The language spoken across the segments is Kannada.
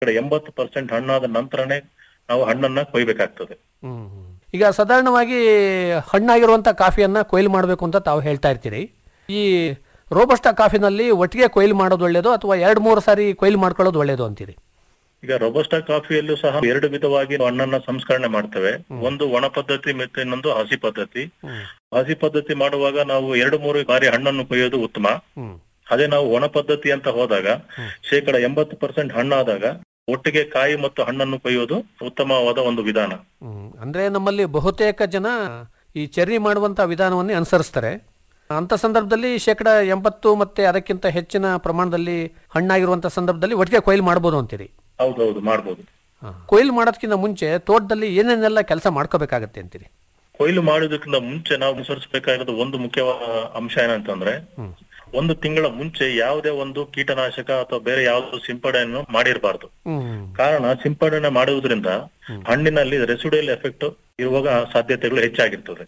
ಶೇಕಡ ಎಂಬತ್ತು ಪರ್ಸೆಂಟ್ ಹಣ್ಣಾದ ನಂತರನೇ ನಾವು ಹಣ್ಣನ್ನ ಕೊಯ್ಬೇಕಾಗ್ತದೆ ಹ್ಮ್. ಈಗ ಸಾಧಾರಣವಾಗಿ ಹಣ್ಣಾಗಿರುವಂತ ಕಾಫಿಯನ್ನ ಕೊಯ್ಲು ಮಾಡಬೇಕು ಅಂತ ತಾವು ಹೇಳ್ತಾ ಇರ್ತೀರಿ ಈ ರೋಬಸ್ಟಾ ಕಾಫಿನಲ್ಲಿ ಒಟ್ಟಿಗೆ ಕೊಯ್ಲು ಮಾಡೋದು ಒಳ್ಳೇದು ಅಥವಾ ಎರಡು ಮೂರು ಸಾರಿ ಕೊಯ್ಲು ಮಾಡ್ಕೊಳ್ಳೋದು ಒಳ್ಳೇದು ಅಂತೀರಿ ಈಗ ರೊಬಸ್ಟಾ ಕಾಫಿಯಲ್ಲೂ ಸಹ ಎರಡು ವಿಧವಾಗಿ ಹಣ್ಣನ್ನ ಸಂಸ್ಕರಣೆ ಮಾಡ್ತೇವೆ ಒಂದು ಒಣ ಪದ್ಧತಿ ಮತ್ತೆ ಇನ್ನೊಂದು ಹಸಿ ಪದ್ಧತಿ ಹಸಿ ಪದ್ಧತಿ ಮಾಡುವಾಗ ನಾವು ಎರಡು ಮೂರು ಬಾರಿ ಹಣ್ಣನ್ನು ಕೊಯ್ಯೋದು ಉತ್ತಮ ಹ್ಮ್. ಅದೇ ನಾವು ಒಣ ಪದ್ಧತಿ ಅಂತ ಹೋದಾಗ ಶೇಕಡ ಎಂಬತ್ತು ಪರ್ಸೆಂಟ್ ಹಣ್ಣಾದಾಗ ಒಟ್ಟಿಗೆ ಕಾಯಿ ಮತ್ತು ಹಣ್ಣನ್ನು ಕೊಯ್ಯೋದು ಉತ್ತಮವಾದ ಒಂದು ವಿಧಾನ ಹ್ಮ್. ಅಂದ್ರೆ ನಮ್ಮಲ್ಲಿ ಬಹುತೇಕ ಜನ ಈ ಚೆರ್ರಿ ಮಾಡುವಂತ ವಿಧಾನವನ್ನೇ ಅನುಸರಿಸ್ತಾರೆ ಅಂತ ಸಂದರ್ಭದಲ್ಲಿ ಶೇಕಡ ಎಂಬತ್ತು ಮತ್ತೆ ಅದಕ್ಕಿಂತ ಹೆಚ್ಚಿನ ಪ್ರಮಾಣದಲ್ಲಿ ಹಣ್ಣಾಗಿರುವಂತ ಸಂದರ್ಭದಲ್ಲಿ ಒಟ್ಟಿಗೆ ಕೊಯ್ಲು ಮಾಡ್ಬೋದು ಅಂತೀರಿ ಹೌದೌದು ಮಾಡ್ಬೋದು ಕೊಯ್ಲು ಮಾಡೋದಕ್ಕಿಂತ ಮುಂಚೆ ತೋಟದಲ್ಲಿ ಏನೇನೆಲ್ಲ ಕೆಲಸ ಮಾಡ್ಕೋಬೇಕಾಗತ್ತೆ ಅಂತೀರಿ ಕೊಯ್ಲು ಮಾಡೋದಕ್ಕಿಂತ ಮುಂಚೆ ನಾವು ಅನುಸರಿಸಬೇಕಾಗಿರೋದು ಒಂದು ಮುಖ್ಯವಾದ ಅಂಶ ಏನಂತಂದ್ರೆ ಒಂದು ತಿಂಗಳ ಮುಂಚೆ ಯಾವುದೇ ಒಂದು ಕೀಟನಾಶಕ ಅಥವಾ ಬೇರೆ ಯಾವುದೋ ಸಿಂಪಡಣೆಯನ್ನು ಮಾಡಿರಬಾರ್ದು ಕಾರಣ ಸಿಂಪಡಣೆ ಮಾಡುವುದರಿಂದ ಹಣ್ಣಿನಲ್ಲಿ ರೆಸಿಡಿಯಲ್ ಎಫೆಕ್ಟ್ ಇರುವಾಗ ಸಾಧ್ಯತೆಗಳು ಹೆಚ್ಚಾಗಿರ್ತದೆ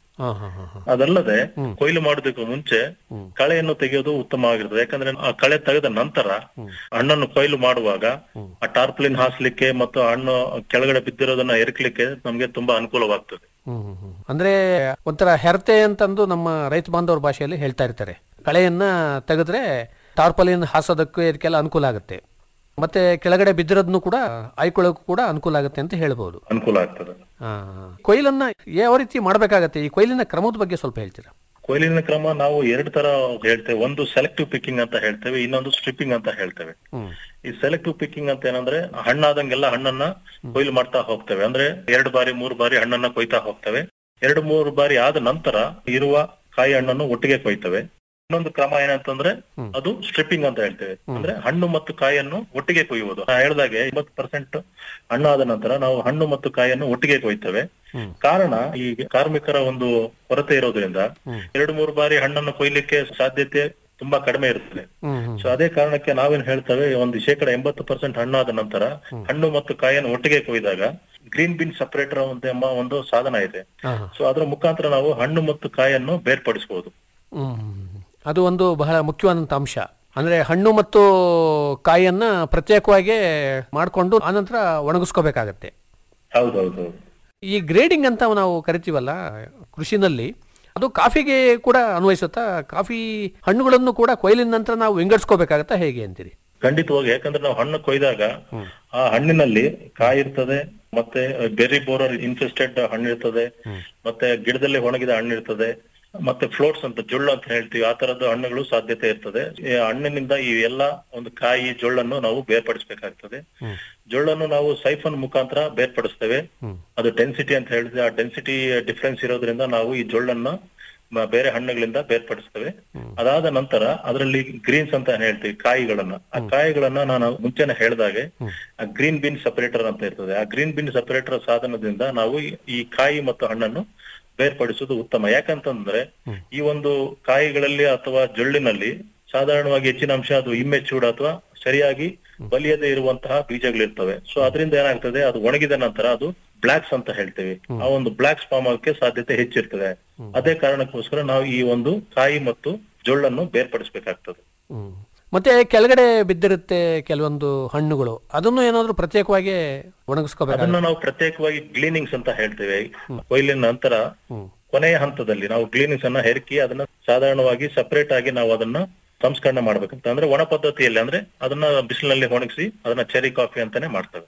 ಅದಲ್ಲದೆ ಕೊಯ್ಲು ಮಾಡೋದಕ್ಕೂ ಮುಂಚೆ ಕಳೆಯನ್ನು ತೆಗೆಯೋದು ಉತ್ತಮವಾಗಿರ್ತದೆ ಯಾಕಂದ್ರೆ ಆ ಕಳೆ ತೆಗೆದ ನಂತರ ಹಣ್ಣನ್ನು ಕೊಯ್ಲು ಮಾಡುವಾಗ ಆ ಟಾರ್ಪಲಿನ್ ಹಾಸ್ಲಿಕ್ಕೆ ಮತ್ತು ಹಣ್ಣು ಕೆಳಗಡೆ ಬಿದ್ದಿರೋದನ್ನ ಎರಕ್ಲಿಕ್ಕೆ ನಮ್ಗೆ ತುಂಬಾ ಅನುಕೂಲವಾಗ್ತದೆ ಅಂದ್ರೆ ಒಂಥರ ಹೆರತೆ ಅಂತಂದು ನಮ್ಮ ರೈತ ಬಾಂಧವರ ಭಾಷೆಯಲ್ಲಿ ಹೇಳ್ತಾ ಇರ್ತಾರೆ ಕಳೆಯನ್ನ ತೆಗೆದ್ರೆ ಟಾರ್ಪಲಿನ್ ಹಾಸೋದಕ್ಕೂ ಇದಕ್ಕೆಲ್ಲ ಅನುಕೂಲ ಆಗುತ್ತೆ ಮತ್ತೆ ಕೆಳಗಡೆ ಬಿದ್ದಿರೋದನ್ನು ಕೂಡ ಆಯ್ಕೊಳ್ಳೋಕ್ಕೂ ಕೂಡ ಅನುಕೂಲ ಆಗುತ್ತೆ ಅಂತ ಹೇಳ್ಬೋದು ಅನುಕೂಲ ಆಗ್ತದೆ ಆ, ಕೊಯ್ಲನ್ನ ಯಾವ ರೀತಿ ಮಾಡ್ಬೇಕಾಗತ್ತೆ ಈ ಕೊಯ್ಲಿನ ಕ್ರಮದ ಬಗ್ಗೆ ಸ್ವಲ್ಪ ಹೇಳ್ತೀರಾ ಕೊಯ್ಲಿನ ಕ್ರಮ ನಾವು ಎರಡು ತರ ಹೇಳ್ತೇವೆ ಒಂದು ಸೆಲೆಕ್ಟಿವ್ ಪಿಕ್ಕಿಂಗ್ ಅಂತ ಹೇಳ್ತೇವೆ ಇನ್ನೊಂದು ಸ್ಟ್ರಿಪ್ಪಿಂಗ್ ಅಂತ ಹೇಳ್ತೇವೆ ಈ ಸೆಲೆಕ್ಟಿವ್ ಪಿಕ್ಕಿಂಗ್ ಅಂತ ಏನಂದ್ರೆ ಹಣ್ಣಾದಂಗೆಲ್ಲ ಹಣ್ಣನ್ನ ಕೊಯ್ಲು ಮಾಡ್ತಾ ಹೋಗ್ತೇವೆ ಅಂದ್ರೆ ಎರಡು ಬಾರಿ ಮೂರು ಬಾರಿ ಹಣ್ಣನ್ನ ಕೊಯ್ತಾ ಹೋಗ್ತೇವೆ ಎರಡು ಮೂರು ಬಾರಿ ಆದ ನಂತರ ಇರುವ ಕಾಯಿ ಹಣ್ಣನ್ನು ಒಟ್ಟಿಗೆ ಕೊಯ್ತೇವೆ ಇನ್ನೊಂದು ಕ್ರಮ ಏನಂತಂದ್ರೆ ಅದು ಸ್ಟ್ರಿಪ್ಪಿಂಗ್ ಅಂತ ಹೇಳ್ತೇವೆ ಅಂದ್ರೆ ಹಣ್ಣು ಮತ್ತು ಕಾಯಿಯನ್ನು ಒಟ್ಟಿಗೆ ಕೊಯ್ಯುವುದು ನಾ ಹೇಳ್ದಾಗೆ ಎಂಬತ್ತು ಪರ್ಸೆಂಟ್ ಹಣ್ಣಾದ ನಂತರ ನಾವು ಹಣ್ಣು ಮತ್ತು ಕಾಯಿಯನ್ನು ಒಟ್ಟಿಗೆ ಕೊಯ್ತೇವೆ ಕಾರಣ ಈ ಕಾರ್ಮಿಕರ ಒಂದು ಕೊರತೆ ಇರೋದ್ರಿಂದ ಎರಡು ಮೂರು ಬಾರಿ ಹಣ್ಣನ್ನು ಕೊಯ್ಲಿಕ್ಕೆ ಸಾಧ್ಯತೆ ತುಂಬಾ ಕಡಿಮೆ ಇರ್ತದೆ ಸೊ ಅದೇ ಕಾರಣಕ್ಕೆ ನಾವೇನ್ ಹೇಳ್ತೇವೆ ಒಂದು ಶೇಕಡ ಎಂಬತ್ತು ಪರ್ಸೆಂಟ್ ಹಣ್ಣಾದ ನಂತರ ಹಣ್ಣು ಮತ್ತು ಕಾಯಿಯನ್ನು ಒಟ್ಟಿಗೆ ಕೊಯ್ದಾಗ ಗ್ರೀನ್ ಬಿನ್ ಸಪರೇಟರ್ ಅಂತ ಎಂಬ ಒಂದು ಸಾಧನ ಇದೆ ಸೊ ಅದರ ಮುಖಾಂತರ ನಾವು ಹಣ್ಣು ಮತ್ತು ಕಾಯನ್ನು ಬೇರ್ಪಡಿಸಬಹುದು ಹ್ಮ್. ಅದು ಒಂದು ಬಹಳ ಮುಖ್ಯವಾದಂತ ಅಂಶ ಅಂದ್ರೆ ಹಣ್ಣು ಮತ್ತು ಕಾಯಿಯನ್ನ ಪ್ರತ್ಯೇಕವಾಗಿ ಮಾಡಿಕೊಂಡು ಆನಂತರ ಒಣಗಿಸ್ಕೋಬೇಕಾಗತ್ತೆ ಹೌದೌದು ಈ ಗ್ರೇಡಿಂಗ್ ಅಂತ ನಾವು ಕರಿತೀವಲ್ಲ ಕೃಷಿನಲ್ಲಿ ಅದು ಕಾಫಿಗೆ ಕೂಡ ಅನ್ವಯಿಸುತ್ತಾ ಕಾಫಿ ಹಣ್ಣುಗಳನ್ನು ಕೂಡ ಕೊಯ್ಲಿನ ನಂತರ ನಾವು ವಿಂಗಡಿಸ್ಕೋಬೇಕಾಗತ್ತಾ ಹೇಗೆ ಅಂತೀರಿ ಖಂಡಿತವಾಗಿ ಯಾಕಂದ್ರೆ ನಾವು ಹಣ್ಣು ಕೊಯ್ದಾಗ ಆ ಹಣ್ಣಿನಲ್ಲಿ ಕಾಯಿ ಇರ್ತದೆ ಮತ್ತೆ ಬೆರ್ರಿ ಬೋರರ್ ಇನ್ಫೆಸ್ಟೆಡ್ ಹಣ್ಣು ಇರ್ತದೆ ಮತ್ತೆ ಗಿಡದಲ್ಲಿ ಒಣಗಿದ ಹಣ್ಣು ಇರ್ತದೆ ಮತ್ತೆ ಫ್ಲೋಟ್ಸ್ ಅಂತ ಜೊಳ್ಳು ಅಂತ ಹೇಳ್ತೀವಿ ಆ ತರದ ಹಣ್ಣುಗಳು ಸಾಧ್ಯತೆ ಇರ್ತದೆ ಈ ಹಣ್ಣಿನಿಂದ ಈ ಎಲ್ಲಾ ಒಂದು ಕಾಯಿ ಜೊಳ್ಳನ್ನು ನಾವು ಬೇರ್ಪಡಿಸಬೇಕಾಗ್ತದೆ ಜೊಳ್ಳನ್ನು ನಾವು ಸೈಫನ್ ಮುಖಾಂತರ ಬೇರ್ಪಡಿಸ್ತೇವೆ ಅದು ಡೆನ್ಸಿಟಿ ಅಂತ ಹೇಳಿದ್ರೆ ಆ ಡೆನ್ಸಿಟಿ ಡಿಫ್ರೆನ್ಸ್ ಇರೋದ್ರಿಂದ ನಾವು ಈ ಜೊಳ್ಳನ್ನ ಮ- ಬೇರೆ ಹಣ್ಣುಗಳಿಂದ ಬೇರ್ಪಡಿಸ್ತೇವೆ ಅದಾದ ನಂತರ ಅದರಲ್ಲಿ ಗ್ರೀನ್ಸ್ ಅಂತ ಏನ್ ಹೇಳ್ತೀವಿ ಕಾಯಿಗಳನ್ನ ಆ ಕಾಯಿಗಳನ್ನ ನಾನು ಮುಂಚೆನೆ ಹೇಳ್ದಾಗೆ ಆ ಗ್ರೀನ್ ಬಿನ್ ಸಪರೇಟರ್ ಅಂತ ಇರ್ತದೆ ಆ ಗ್ರೀನ್ ಬಿನ್ ಸಪರೇಟರ್ ಸಾಧನದಿಂದ ನಾವು ಈ- ಈ ಕಾಯಿ ಮತ್ತು ಹಣ್ಣನ್ನು ಬೇರ್ಪಡಿಸುವುದು ಉತ್ತಮ ಯಾಕಂತಂದ್ರೆ ಈ ಒಂದು ಕಾಯಿಗಳಲ್ಲಿ ಅಥವಾ ಜೊಳ್ಳಿನಲ್ಲಿ ಸಾಧಾರಣವಾಗಿ ಹೆಚ್ಚಿನ ಅಂಶ ಅದು ಇಮ್ಮೆಚೂರ್ಡ್ ಅಥವಾ ಸರಿಯಾಗಿ ಬಲಿಯದೆ ಇರುವಂತಹ ಬೀಜಗಳಿರ್ತವೆ ಸೊ ಅದರಿಂದ ಏನಾಗ್ತದೆ ಅದು ಒಣಗಿದ ನಂತರ ಅದು ಬ್ಲಾಕ್ಸ್ ಅಂತ ಹೇಳ್ತೇವೆ ಆ ಒಂದು ಬ್ಲಾಕ್ಸ್ ಫಾರ್ಮ್ ಆಗಕ್ಕೆ ಸಾಧ್ಯತೆ ಹೆಚ್ಚಿರ್ತದೆ ಅದೇ ಕಾರಣಕ್ಕೋಸ್ಕರ ನಾವು ಈ ಒಂದು ಕಾಯಿ ಮತ್ತು ಜೊಳ್ಳನ್ನು ಬೇರ್ಪಡಿಸಬೇಕಾಗ್ತದೆ ಹ್ಮ್. ಮತ್ತೆ ಕೆಳಗಡೆ ಬಿದ್ದಿರುತ್ತೆ ಕೆಲವೊಂದು ಹಣ್ಣುಗಳು ಅದನ್ನು ಏನಾದ್ರೂ ಪ್ರತ್ಯೇಕವಾಗಿ ಒಣಗಿಸ್ಕೋಬೇಕಾಗ ಅದನ್ನ ನಾವು ಪ್ರತ್ಯೇಕವಾಗಿ ಗ್ಲೀನಿಂಗ್ಸ್ ಅಂತ ಹೇಳ್ತೇವೆ ಕೊಯ್ಲಿನ ನಂತರ ಕೊನೆಯ ಹಂತದಲ್ಲಿ ನಾವು ಗ್ಲೀನಿಂಗ್ಸ್ ಅನ್ನ ಹೆರಕಿ ಅದನ್ನ ಸಾಧಾರಣವಾಗಿ ಸಪರೇಟ್ ಆಗಿ ನಾವು ಅದನ್ನ ಸಂಸ್ಕರಣೆ ಮಾಡ್ಬೇಕಂತ ಅಂದ್ರೆ ಒಣ ಪದ್ಧತಿಯಲ್ಲಿ ಅಂದ್ರೆ ಅದನ್ನ ಬಿಸಿಲಿನಲ್ಲಿ ಒಣಗಿಸಿ ಅದನ್ನ ಚೆರಿ ಕಾಫಿ ಅಂತಾನೆ ಮಾಡ್ತೇವೆ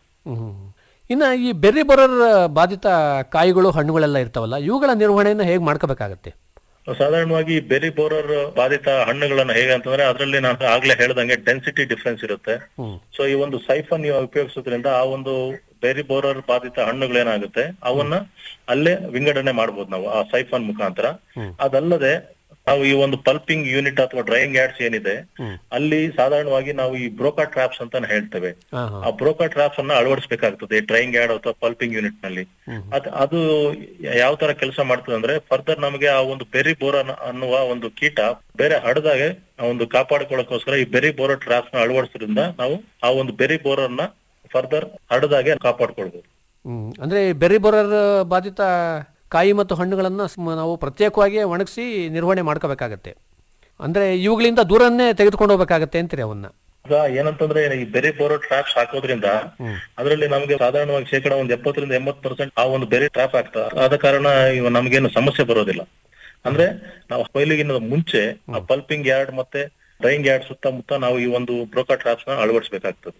ಇನ್ನ ಈ ಬೆರ್ರಿ ಬರೋರ್ ಬಾಧಿತ ಕಾಯಿಗಳು ಹಣ್ಣುಗಳೆಲ್ಲ ಇರ್ತಾವಲ್ಲ ಇವುಗಳ ನಿರ್ವಹಣೆಯನ್ನು ಹೇಗೆ ಮಾಡ್ಕೋಬೇಕಾಗತ್ತೆ ಸಾಧಾರಣವಾಗಿ ಬೆರಿ ಬೋರರ್ ಬಾಧಿತ ಹಣ್ಣುಗಳನ್ನ ಹೇಗೆ ಅಂತಂದ್ರೆ ಅದರಲ್ಲಿ ನಾನು ಆಗ್ಲೇ ಹೇಳ್ದಂಗೆ ಡೆನ್ಸಿಟಿ ಡಿಫ್ರೆನ್ಸ್ ಇರುತ್ತೆ ಸೊ ಈ ಒಂದು ಸೈಫನ್ ನೀವು ಉಪಯೋಗಿಸೋದ್ರಿಂದ ಆ ಒಂದು ಬೆರಿ ಬೋರರ್ ಬಾಧಿತ ಹಣ್ಣುಗಳೇನಾಗುತ್ತೆ ಅವನ್ನ ಅಲ್ಲೇ ವಿಂಗಡಣೆ ಮಾಡ್ಬೋದು ನಾವು ಆ ಸೈಫನ್ ಮುಖಾಂತರ ಅದಲ್ಲದೆ ನಾವು ಈ ಒಂದು ಪಲ್ಪಿಂಗ್ ಯೂನಿಟ್ ಅಥವಾ ಡ್ರೈಯಿಂಗ್ ಯಾರ್ಡ್ಸ್ ಏನಿದೆ ಅಲ್ಲಿ ಸಾಧಾರಣವಾಗಿ ನಾವು ಈ ಬ್ರೋಕಾ ಟ್ರಾಪ್ಸ್ ಅಂತ ಹೇಳ್ತೇವೆ ಆ ಬ್ರೋಕಾ ಟ್ರಾಪ್ಸ್ ಅನ್ನ ಅಳವಡಿಸಬೇಕಾಗ್ತದೆ ಡ್ರೈಯಿಂಗ್ ಯಾರ್ಡ್ ಅಥವಾ ಪಲ್ಪಿಂಗ್ ಯೂನಿಟ್ ನಲ್ಲಿ ಅದ್ ಅದು ಯಾವ ತರ ಕೆಲಸ ಮಾಡ್ತದೆ ಅಂದ್ರೆ ಫರ್ದರ್ ನಮಗೆ ಆ ಒಂದು ಬೆರಿ ಬೋರ ಅನ್ನುವ ಒಂದು ಕೀಟ ಬೇರೆ ಹಡದಾಗೆ ಆ ಒಂದು ಕಾಪಾಡಿಕೊಳ್ಳೋಕೋಸ್ಕರ ಈ ಬೆರಿ ಬೋರ ಟ್ರಾಪ್ಸ್ ನ ಅಳವಡಿಸೋದ್ರಿಂದ ನಾವು ಆ ಒಂದು ಬೆರಿ ಬೋರನ್ನ ಫರ್ದರ್ ಹಡದಾಗೆ ಕಾಪಾಡ್ಕೊಳ್ಬಹುದು ಹ್ಮ್. ಅಂದ್ರೆ ಈ ಬೆರ್ರಿ ಬರೋರ್ ಬಾಧಿತ ಕಾಯಿ ಮತ್ತು ಹಣ್ಣುಗಳನ್ನ ಸ್ಮ- ನಾವು ಪ್ರತ್ಯೇಕವಾಗಿ ಒಣಗಿಸಿ ನಿರ್ವಹಣೆ ಮಾಡ್ಕೋಬೇಕಾಗತ್ತೆ ಅಂದ್ರೆ ಇವುಗಳಿಂದ ದೂರನ್ನೇ ತೆಗೆದುಕೊಂಡು ಹೋಗ್ಬೇಕಾಗತ್ತೆ ಅಂತೀರಿ ಅವನ್ನ ಈಗ ಏನಂತಂದ್ರೆ ಈ ಬೆರಿ ಬೋರೋ ಟ್ರಾಪ್ಸ್ ಹಾಕೋದ್ರಿಂದ ಅದರಲ್ಲಿ ನಮಗೆ ಸಾಧಾರಣವಾಗಿ ಶೇಕಡ ಒಂದ್ ಎಪ್ಪತ್ತರಿಂದ ಎಂಬತ್ ಪರ್ಸೆಂಟ್ ಆ ಒಂದು ಬೆರಿ ಟ್ರಾಪ್ ಆಗ್ತದೆ ಆದ ಕಾರಣ ಇವ ನಮ್ಗೇನು ಸಮಸ್ಯೆ ಬರೋದಿಲ್ಲ ಅಂದ್ರೆ ನಾವು ಕೊಯ್ಲಿಗಿನ ಮುಂಚೆ ಆ ಪಲ್ಪಿಂಗ್ ಯಾರ್ಡ್ ಮತ್ತೆ ಡ್ರೈಯಿಂಗ್ ಯಾರ್ಡ್ ಸುತ್ತಮುತ್ತ ನಾವು ಈ ಒಂದು ಬ್ರೋಕಾ ಟ್ರಾಪ್ಸ್ ನ ಅಳವಡಿಸಬೇಕಾಗ್ತದೆ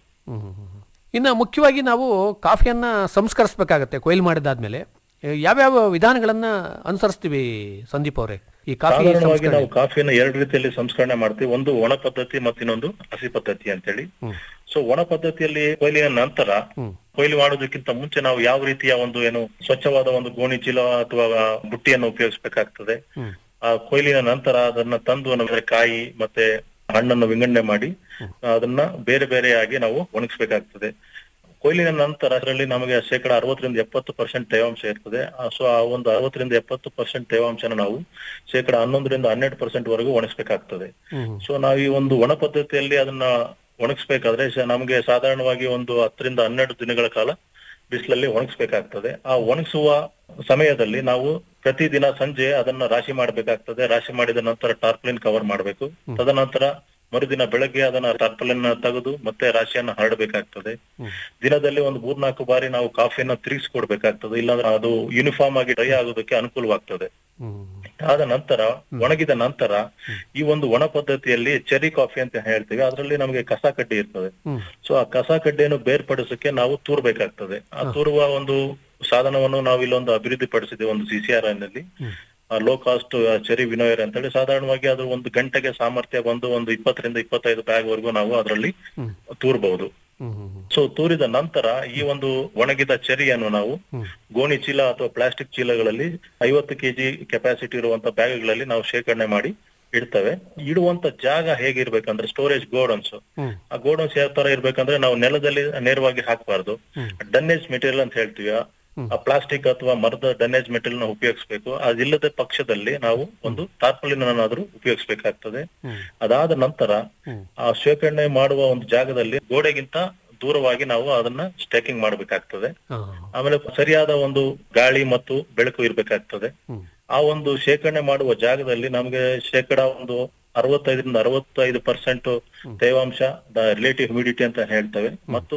ಇನ್ನು ಮುಖ್ಯವಾಗಿ ನಾವು ಕಾಫಿಯನ್ನ ಸಂಸ್ಕರಿಸಬೇಕಾಗತ್ತೆ ಕೊಯ್ಲು ಮಾಡಿದಾದ್ಮೇಲೆ ಎ, ಯಾವ್ಯಾವ ವಿಧಾನಗಳನ್ನ ಅನುಸರಿಸ್ತೀವಿ ಸಂದೀಪ್ ಅವರೇ ಈ ಕಾಫಿ ಸಾಧಾರಣವಾಗಿ ಸಂಸ್ಕರಣೆ ನಾವು ಕಾಫಿಯನ್ನು ಎರಡು ರೀತಿಯಲ್ಲಿ ಸಂಸ್ಕರಣೆ ಮಾಡ್ತೀವಿ ಒಂದು ಒಣ ಪದ್ಧತಿ ಮತ್ತು ಇನ್ನೊಂದು ಹಸಿ ಪದ್ಧತಿ ಅಂತೇಳಿ ಹ್ಮ್. ಸೊ ಒಣ ಪದ್ಧತಿಯಲ್ಲಿ ಕೊಯ್ಲಿನ ನಂತರ ಹ್ಮ್. ಕೊಯ್ಲು ಮಾಡೋದಕ್ಕಿಂತ ಮುಂಚೆ ನಾವು ಯಾವ ರೀತಿಯ ಒಂದು ಏನು ಸ್ವಚ್ಛವಾದ ಒಂದು ಗೋಣಿ ಚೀಲ ಅಥವಾ ಬುಟ್ಟಿಯನ್ನು ಉಪಯೋಗಿಸಬೇಕಾಗ್ತದೆ ಹ್ಮ್. ಆ ಕೊಯ್ಲಿನ ನಂತರ ಅದನ್ನ ತಂದು ನಮಗೆ ಕಾಯಿ ಮತ್ತೆ ಹಣ್ಣನ್ನು ವಿಂಗಡಣೆ ಮಾಡಿ ಅದನ್ನ ಬೇರೆ ಬೇರೆಯಾಗಿ ನಾವು ಒಣಗಿಸ್ಬೇಕಾಗ್ತದೆ ಕೊಯ್ಲಿನ ನಂತರ ಅದರಲ್ಲಿ ನಮಗೆ ಶೇಕಡ ಅರವತ್ತರಿಂದ ಎಪ್ಪತ್ತು ಪರ್ಸೆಂಟ್ ತೇವಾಂಶ ಇರ್ತದೆ ಸೊ ಆ ಒಂದು ಅರವತ್ತರಿಂದ ಎಪ್ಪತ್ತು ಪರ್ಸೆಂಟ್ ತೇವಾಂಶನ ನಾವು ಶೇಕಡ ಹನ್ನೊಂದರಿಂದ ಹನ್ನೆರಡು ಪರ್ಸೆಂಟ್ ವರೆಗೂ ಒಣಗಿಸ್ಬೇಕಾಗ್ತದೆ ಹ್ಮ್. ಸೊ ನಾವು ಈ ಒಂದು ಒಣ ಪದ್ಧತಿಯಲ್ಲಿ ಅದನ್ನ ಒಣಗಿಸ್ಬೇಕಾದ್ರೆ ಸ- ನಮಗೆ ಸಾಧಾರಣವಾಗಿ ಒಂದು ಹತ್ತರಿಂದ ಹನ್ನೆರಡು ದಿನಗಳ ಕಾಲ ಬಿಸಿಲಲ್ಲಿ ಒಣಗಿಸ್ಬೇಕಾಗ್ತದೆ ಆ ಒಣಗಿಸುವ ಸಮಯದಲ್ಲಿ ನಾವು ಪ್ರತಿದಿನ ಸಂಜೆ ಅದನ್ನ ರಾಶಿ ಮಾಡಬೇಕಾಗ್ತದೆ ರಾಶಿ ಮಾಡಿದ ನಂತರ ಟಾರ್ಪಲಿನ್ ಕವರ್ ಮಾಡಬೇಕು ತದನಂತರ ಮರುದಿನ ಬೆಳಗ್ಗೆ ಅದನ್ನ ಟಾರ್ಪಲಿನ್ ತೆಗೆದು ಮತ್ತೆ ರಾಶಿಯನ್ನ ಹರಡಬೇಕಾಗ್ತದೆ ದಿನದಲ್ಲಿ ಒಂದು ಮೂರ್ನಾಲ್ಕು ಬಾರಿ ನಾವು ಕಾಫಿಯನ್ನ ತಿರುಗಿಸ್ಕೊಡ್ಬೇಕಾಗ್ತದೆ ಇಲ್ಲಾಂದ್ರೆ ಅದು ಯೂನಿಫಾರ್ಮ್ ಆಗಿ ಡ್ರೈ ಆಗೋದಕ್ಕೆ ಅನುಕೂಲವಾಗ್ತದೆ ಹ್ಮ್. ಆದ ನಂತರ ಒಣಗಿದ ನಂತರ ಈ ಒಂದು ಒಣ ಪದ್ಧತಿಯಲ್ಲಿ ಚೆರಿ ಕಾಫಿ ಅಂತ ಹೇಳ್ತೀವಿ ಅದರಲ್ಲಿ ನಮಗೆ ಕಸ ಕಡ್ಡಿ ಇರ್ತದೆ ಹ್ಮ್. ಸೊ ಆ ಕಸ ಕಡ್ಡಿಯನ್ನು ಬೇರ್ಪಡಿಸಕ್ಕೆ ನಾವು ತೂರ್ಬೇಕಾಗ್ತದೆ ಆ ತೂರುವ ಒಂದು ಸಾಧನವನ್ನು ನಾವು ಇಲ್ಲೊಂದು ಅಭಿವೃದ್ಧಿ ಪಡಿಸಿದ್ದೇವೆ ಒಂದು ಸಿಸಿಆರ್ ನಲ್ಲಿ ಲೋ ಕಾಸ್ಟ್ ಚೆರಿ ವಿನೋಯರ್ ಅಂತೇಳಿ ಸಾಧಾರಣವಾಗಿ ಅದು ಒಂದು ಗಂಟೆಗೆ ಸಾಮರ್ಥ್ಯ ಬಂದು ಒಂದು ಇಪ್ಪತ್ತರಿಂದ ಇಪ್ಪತ್ತೈದು ಬ್ಯಾಗ್ ವರೆಗೂ ನಾವು ಅದರಲ್ಲಿ ತೂರ್ಬಹುದು ಹ್ಮ್. ಹ್ಮ್. ಸೊ ತೂರಿದ ನಂತರ ಈ ಒಂದು ಒಣಗಿದ ಚೆರಿಯನ್ನು ನಾವು ಗೋಣಿ ಚೀಲ ಅಥವಾ ಪ್ಲಾಸ್ಟಿಕ್ ಚೀಲಗಳಲ್ಲಿ ಐವತ್ತು ಕೆಜಿ ಕೆಪಾಸಿಟಿ ಇರುವಂತ ಬ್ಯಾಗ್ಗಳಲ್ಲಿ ನಾವು ಶೇಖರಣೆ ಮಾಡಿ ಇಡ್ತೇವೆ ಇಡುವಂತ ಜಾಗ ಹೇಗಿರ್ಬೇಕಂದ್ರೆ ಸ್ಟೋರೇಜ್ ಗೋಡನ್ಸ್ ಹ್ಮ್. ಆ ಗೋಡನ್ಸ್ ಯಾವ ತರ ಇರ್ಬೇಕಂದ್ರೆ ನಾವು ನೆಲದಲ್ಲಿ ನೇರವಾಗಿ ಹಾಕಬಾರ್ದು ಡನ್ನೇಜ್ ಮೆಟೀರಿಯಲ್ ಅಂತ ಹೇಳ್ತೀವಿ ಆ- ಆ ಪ್ಲಾಸ್ಟಿಕ್ ಅಥವಾ ಮರದ ಡನ್ನೇಜ್ ಮೆಟೀರಿಯಲ್ ನ ಉಪಯೋಗಿಸಬೇಕು ಅದಿಲ್ಲದ ಪಕ್ಷದಲ್ಲಿ ನಾವು ಒಂದು ಟಾರ್ಪಲಿನ್ ಅನ್ನಾದ್ರೂ ಉಪಯೋಗಿಸಬೇಕಾಗ್ತದೆ ಅದಾದ ನಂತರ ಆ ಶೇಖರಣೆ ಮಾಡುವ ಒಂದು ಜಾಗದಲ್ಲಿ ಗೋಡೆಗಿಂತ ದೂರವಾಗಿ ನಾವು ಅದನ್ನ ಸ್ಟೇಕಿಂಗ್ ಮಾಡಬೇಕಾಗ್ತದೆ ಹಾ. ಆಮೇಲೆ ಸರಿಯಾದ ಒಂದು ಗಾಳಿ ಮತ್ತು ಬೆಳಕು ಇರ್ಬೇಕಾಗ್ತದೆ ಹ್ಮ್. ಆ ಒಂದು ಶೇಖರಣೆ ಮಾಡುವ ಜಾಗದಲ್ಲಿ ನಮಗೆ ಶೇಕಡ ಒಂದು ಅರವತ್ತೈದರಿಂದ ಅರವತ್ತೈದು ಪರ್ಸೆಂಟ್ ತೇವಾಂಶ ರಿಲೇಟಿವ್ ಹ್ಯೂಮಿಡಿಟಿ ಅಂತ ಹೇಳ್ತೇವೆ ಮತ್ತು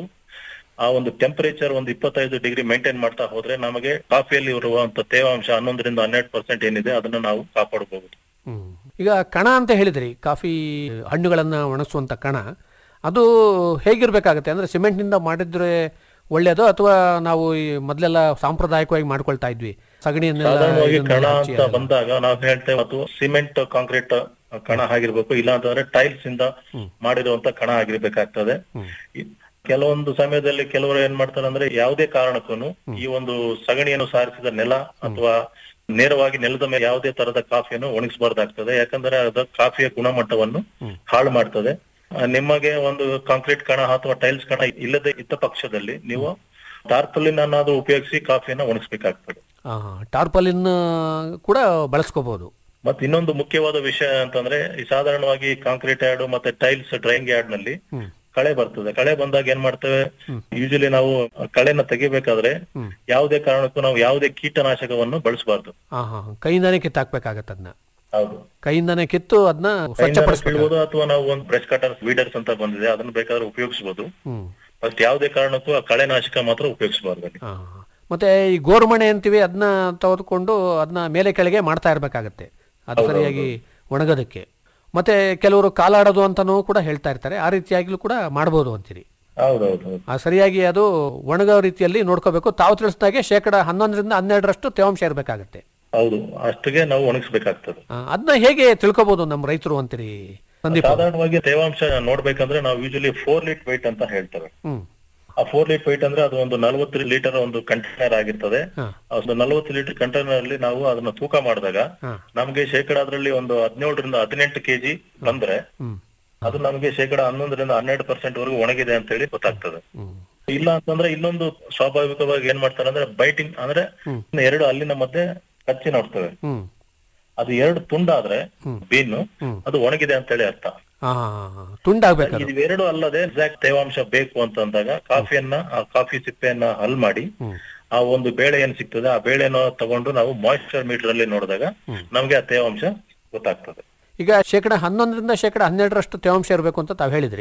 ಆ ಒಂದು ಟೆಂಪರೇಚರ್ ಒಂದು ಇಪ್ಪತ್ತೈದು ಡಿಗ್ರಿ ಮೇಂಟೈನ್ ಮಾಡ್ತಾ ಹೋದ್ರೆ ನಮಗೆ ಕಾಫಿಯಲ್ಲಿ ಇರುವಂತ ತೇವಾಂಶ ಹನ್ನೊಂದರಿಂದ ಹನ್ನೆರಡು ಪರ್ಸೆಂಟ್ ಏನಿದೆ ಅದನ್ನ ನಾವು ಕಾಪಾಡಬಹುದು ಹ್ಮ್. ಈಗ ಕಣ ಅಂತ ಹೇಳಿದ್ರಿ ಕಾಫಿ ಹಣ್ಣುಗಳನ್ನ ಒಣಗಿಸುವಂತ ಕಣ ಅದು ಹೇಗಿರ್ಬೇಕಾಗತ್ತೆ ಅಂದ್ರೆ ಸಿಮೆಂಟ್ನಿಂದ ಮಾಡಿದ್ರೆ ಒಳ್ಳೇದು ಅಥವಾ ನಾವು ಈ ಮೊದಲೆಲ್ಲ ಸಾಂಪ್ರದಾಯಿಕವಾಗಿ ಮಾಡ್ಕೊಳ್ತಾ ಇದ್ವಿ ಸಗಣಿಯನ್ನೆಲ್ಲ ಸಾಧಾರಣವಾಗಿ ಕಣ ಇದನ್ನೆಲ್ಲ ಹಚ್ಚಿ ಅಂತ ಅದೆಲ್ಲ. ಬಂದಾಗ ನಾವು ಹೇಳ್ತೇವೆ ಅದು ಸಿಮೆಂಟ್ ಕಾಂಕ್ರೀಟ್ ಕಣ ಆಗಿರ್ಬೇಕು ಇಲ್ಲ ಅಂತಂದ್ರೆ ಟೈಲ್ಸ್ ಇಂದ ಮಾಡಿರುವಂತ ಕಣ ಆಗಿರ್ಬೇಕಾಗ್ತದೆ ಈ- ಕೆಲವೊಂದು ಸಮಯದಲ್ಲಿ ಕೆಲವರು ಏನ್ ಮಾಡ್ತಾರೆ ಅಂದ್ರೆ ಯಾವುದೇ ಕಾರಣಕ್ಕೂ ಈ ಒಂದು ಸಗಣಿಯನ್ನು ಸಾರಿಸಿದ ನೆಲ ಅಥವಾ ನೇರವಾಗಿ ನೆಲದ ಮೇಲೆ ಯಾವುದೇ ತರದ ಕಾಫಿಯನ್ನು ಒಣಗಿಸಬಾರ್ದಾಗ್ತದೆ ಯಾಕಂದ್ರೆ ಅದು ಕಾಫಿಯ ಗುಣಮಟ್ಟವನ್ನು ಹಾಳು ಮಾಡ್ತದೆ ಆ, ನಿಮಗೆ ಒಂದು ಕಾಂಕ್ರೀಟ್ ಕಣ ಅಥವಾ ಟೈಲ್ಸ್ ಕಣ ಇಲ್ಲದೆ ಇದ್ದ ಪಕ್ಷದಲ್ಲಿ ನೀವು ಟಾರ್ಪಲಿನ್ ಅನ್ನಾದ್ರೂ ಉಪಯೋಗಿಸಿ ಕಾಫಿಯನ್ನ ಒಣಗಿಸ್ಬೇಕಾಗ್ತದೆ ಆ, ಟಾರ್ಪಲಿನ್ ಕೂಡ ಬಳಸ್ಕೋಬಹುದು ಮತ್ತೆ ಇನ್ನೊಂದು ಮುಖ್ಯವಾದ ವಿಷಯ ಅಂತಂದ್ರೆ ಈ ಸಾಧಾರಣವಾಗಿ ಕಾಂಕ್ರೀಟ್ ಯಾರ್ಡ್ ಮತ್ತೆ ಟೈಲ್ಸ್ ಡ್ರೈಯಿಂಗ್ ಯಾರ್ಡ್ ನಲ್ಲಿ ಕಳೆ ಬರ್ತದೆ ಕಳೆ ಬಂದಾಗ ಏನ್ ಮಾಡ್ತೇವೆ ಯೂಶಲಿ ನಾವು ಕಳೆನ ತೆಗಿಬೇಕಾದ್ರೆ ಯಾವುದೇ ಕಾರಣಕ್ಕೂ ನಾವು ಯಾವುದೇ ಕೀಟನಾಶಕವನ್ನು ಬಳಸಬಾರ್ದು ಹಾ ಹಾ ಕೈಯಿಂದಾನೇ ಕಿತ್ತಾಕ್ಬೇಕಾಗತ್ತೆ ಅದನ್ನ ಹೌದು ಕೈಯಿಂದಾನೇ ಕಿತ್ತು ಅದನ್ನ ಸ್ವಚ್ಛಪಡಿಸ್ಬೇಕು ಕೀಳ್ಬೋದು ಅಥವಾ ನಾವು ಒಂದು ಬ್ರಷ್ ಕಟರ್ ವೀಡರ್ಸ್ ಅಂತ ಬಂದಿದೆ ಅದನ್ನ ಬೇಕಾದ್ರೆ ಉಪಯೋಗಿಸಬಹುದು ಹ್ಮ್ ಫಸ್ಟ್ ಯಾವುದೇ ಕಾರಣಕ್ಕೂ ಆ ಕಳೆನಾಶಕ ಮಾತ್ರ ಉಪಯೋಗಿಸಬಾರ್ದು ಆ, ಮತ್ತೆ ಈ ಗೋರ್ಮಣೆ ಅಂತೀವಿ ಅದನ್ನ ತೆಗೆದುಕೊಂಡು ಅದನ್ನ ಮೇಲೆ ಕೆಳಗೆ ಮಾಡ್ತಾ ಇರ್ಬೇಕಾಗತ್ತೆ ಅದು ಸರಿಯಾಗಿ ಒಣಗೋದಕ್ಕೆ ಮತ್ತೆ ಕೆಲವರು ಕಾಲಾಡೋದು ಅಂತಾನೂ ಕೂಡ ಹೇಳ್ತಾ ಇರ್ತಾರೆ ಆ ರೀತಿಯಾಗಿಲೂ ಕೂಡ ಮಾಡ್ಬೋದು ಅಂತೀರಿ ಹೌದೌದು ಆ ಸರಿಯಾಗಿ ಅದು ಒಣಗೋ ರೀತಿಯಲ್ಲಿ ನೋಡ್ಕೋಬೇಕು ತಾವು ತಿಳಿಸಿದಾಗೆ ಶೇಕಡ ಹನ್ನೊಂದರಿಂದ ಹನ್ನೆರಡರಷ್ಟು ತೇವಾಂಶ ಇರಬೇಕಾಗತ್ತೆ ಹೌದು ಅಷ್ಟಿಗೆ ನಾವು ಒಣಗಿಸ್ಬೇಕಾಗ್ತದೆ ಅದನ್ನ ಹೇಗೆ ತಿಳ್ಕೊಬಹುದು ನಮ್ಮ ರೈತರು ಅಂತೀರಿ ಸಂದೀಪ್ ಸಾಧಾರಣವಾಗಿ ತೇವಾಂಶ ನೋಡ್ಬೇಕಂದ್ರೆ ನಾವು ಯೂಶಲಿ ಫೋರ್ ಲೀಟ್ ವೈಟ್ ಅಂತ ಹೇಳ್ತೇವೆ ಹ್ಮ್ ಆ ಫೋರ್ ಲೀಟ್ ವೈಟ್ ಅಂದ್ರೆ ಅದು ಒಂದು ನಲವತ್ತು ಲೀಟರ್ ಒಂದು ಕಂಟೈನರ್ ಆಗಿರ್ತದೆ ಹಾ. ಆ ಒಂದು ನಲವತ್ತು ಲೀಟರ್ ಕಂಟೈನರ್ ಅಲ್ಲಿ ನಾವು ಅದನ್ನ ತೂಕ ಮಾಡಿದಾಗ ಹಾ. ನಮ್ಗೆ ಶೇಕಡ ಅದರಲ್ಲಿ ಒಂದು ಹದಿನೇಳರಿಂದ ಹದಿನೆಂಟು ಕೆಜಿ ಬಂದ್ರೆ ಹ್ಮ್ ಅದು ನಮ್ಗೆ ಶೇಕಡ ಹನ್ನೊಂದರಿಂದ ಹನ್ನೆರಡು ಪರ್ಸೆಂಟ್ ವರೆಗೂ ಒಣಗಿದೆ ಅಂತ ಹೇಳಿ ಗೊತ್ತಾಗ್ತದೆ ಹ್ಮ್ ಇಲ್ಲ ಅಂತಂದ್ರೆ ಇನ್ನೊಂದು ಸ್ವಾಭಾವಿಕವಾಗಿ ಏನ್ ಮಾಡ್ತಾರೆ ಅಂದ್ರೆ ಬೈಟಿಂಗ್ ಅಂದ್ರೆ ಎರಡು ಅಲ್ಲಿನ ಮಧ್ಯೆ ಕಚ್ಚಿ ನೋಡ್ತೇವೆ ಹ್ಮ್ ಅದು ಎರಡು ತುಂಡಾದ್ರೆ ಬೀನು ಅದು ಒಣಗಿದೆ ಅಂತ ಹೇಳಿ ಅರ್ಥ ಹಾ ತುಂಡಾಗ್ಬೇಕು ಅದು ಇವೆರಡು ಅಲ್ಲದೆ ಎಕ್ಸಾಕ್ಟ್ ತೇವಾಂಶ ಬೇಕು ಅಂತ ಅಂದಾಗ ಕಾಫಿಯನ್ನ ಆ ಕಾಫಿ ಸಿಪ್ಪೆಯನ್ನ ಹಲ್ ಮಾಡಿ ಆ ಒಂದು ಬೇಳೆ ಏನ್ ಸಿಗ್ತದೆ ಆ ಬೇಳೆನ ತಗೊಂಡು ನಾವು ಮಾಯಿಶ್ಚರ್ ಮೀಟರ್ ಅಲ್ಲಿ ನೋಡಿದಾಗ ನಮ್ಗೆ ಆ ತೇವಾಂಶ ಗೊತ್ತಾಗ್ತದೆ ಈಗ ಶೇಕಡ ಹನ್ನೊಂದರಿಂದ ಶೇಕಡ ಹನ್ನೆರಡರಷ್ಟು ತೇವಾಂಶ ಇರಬೇಕು ಅಂತ ತಾವು ಹೇಳಿದ್ರಿ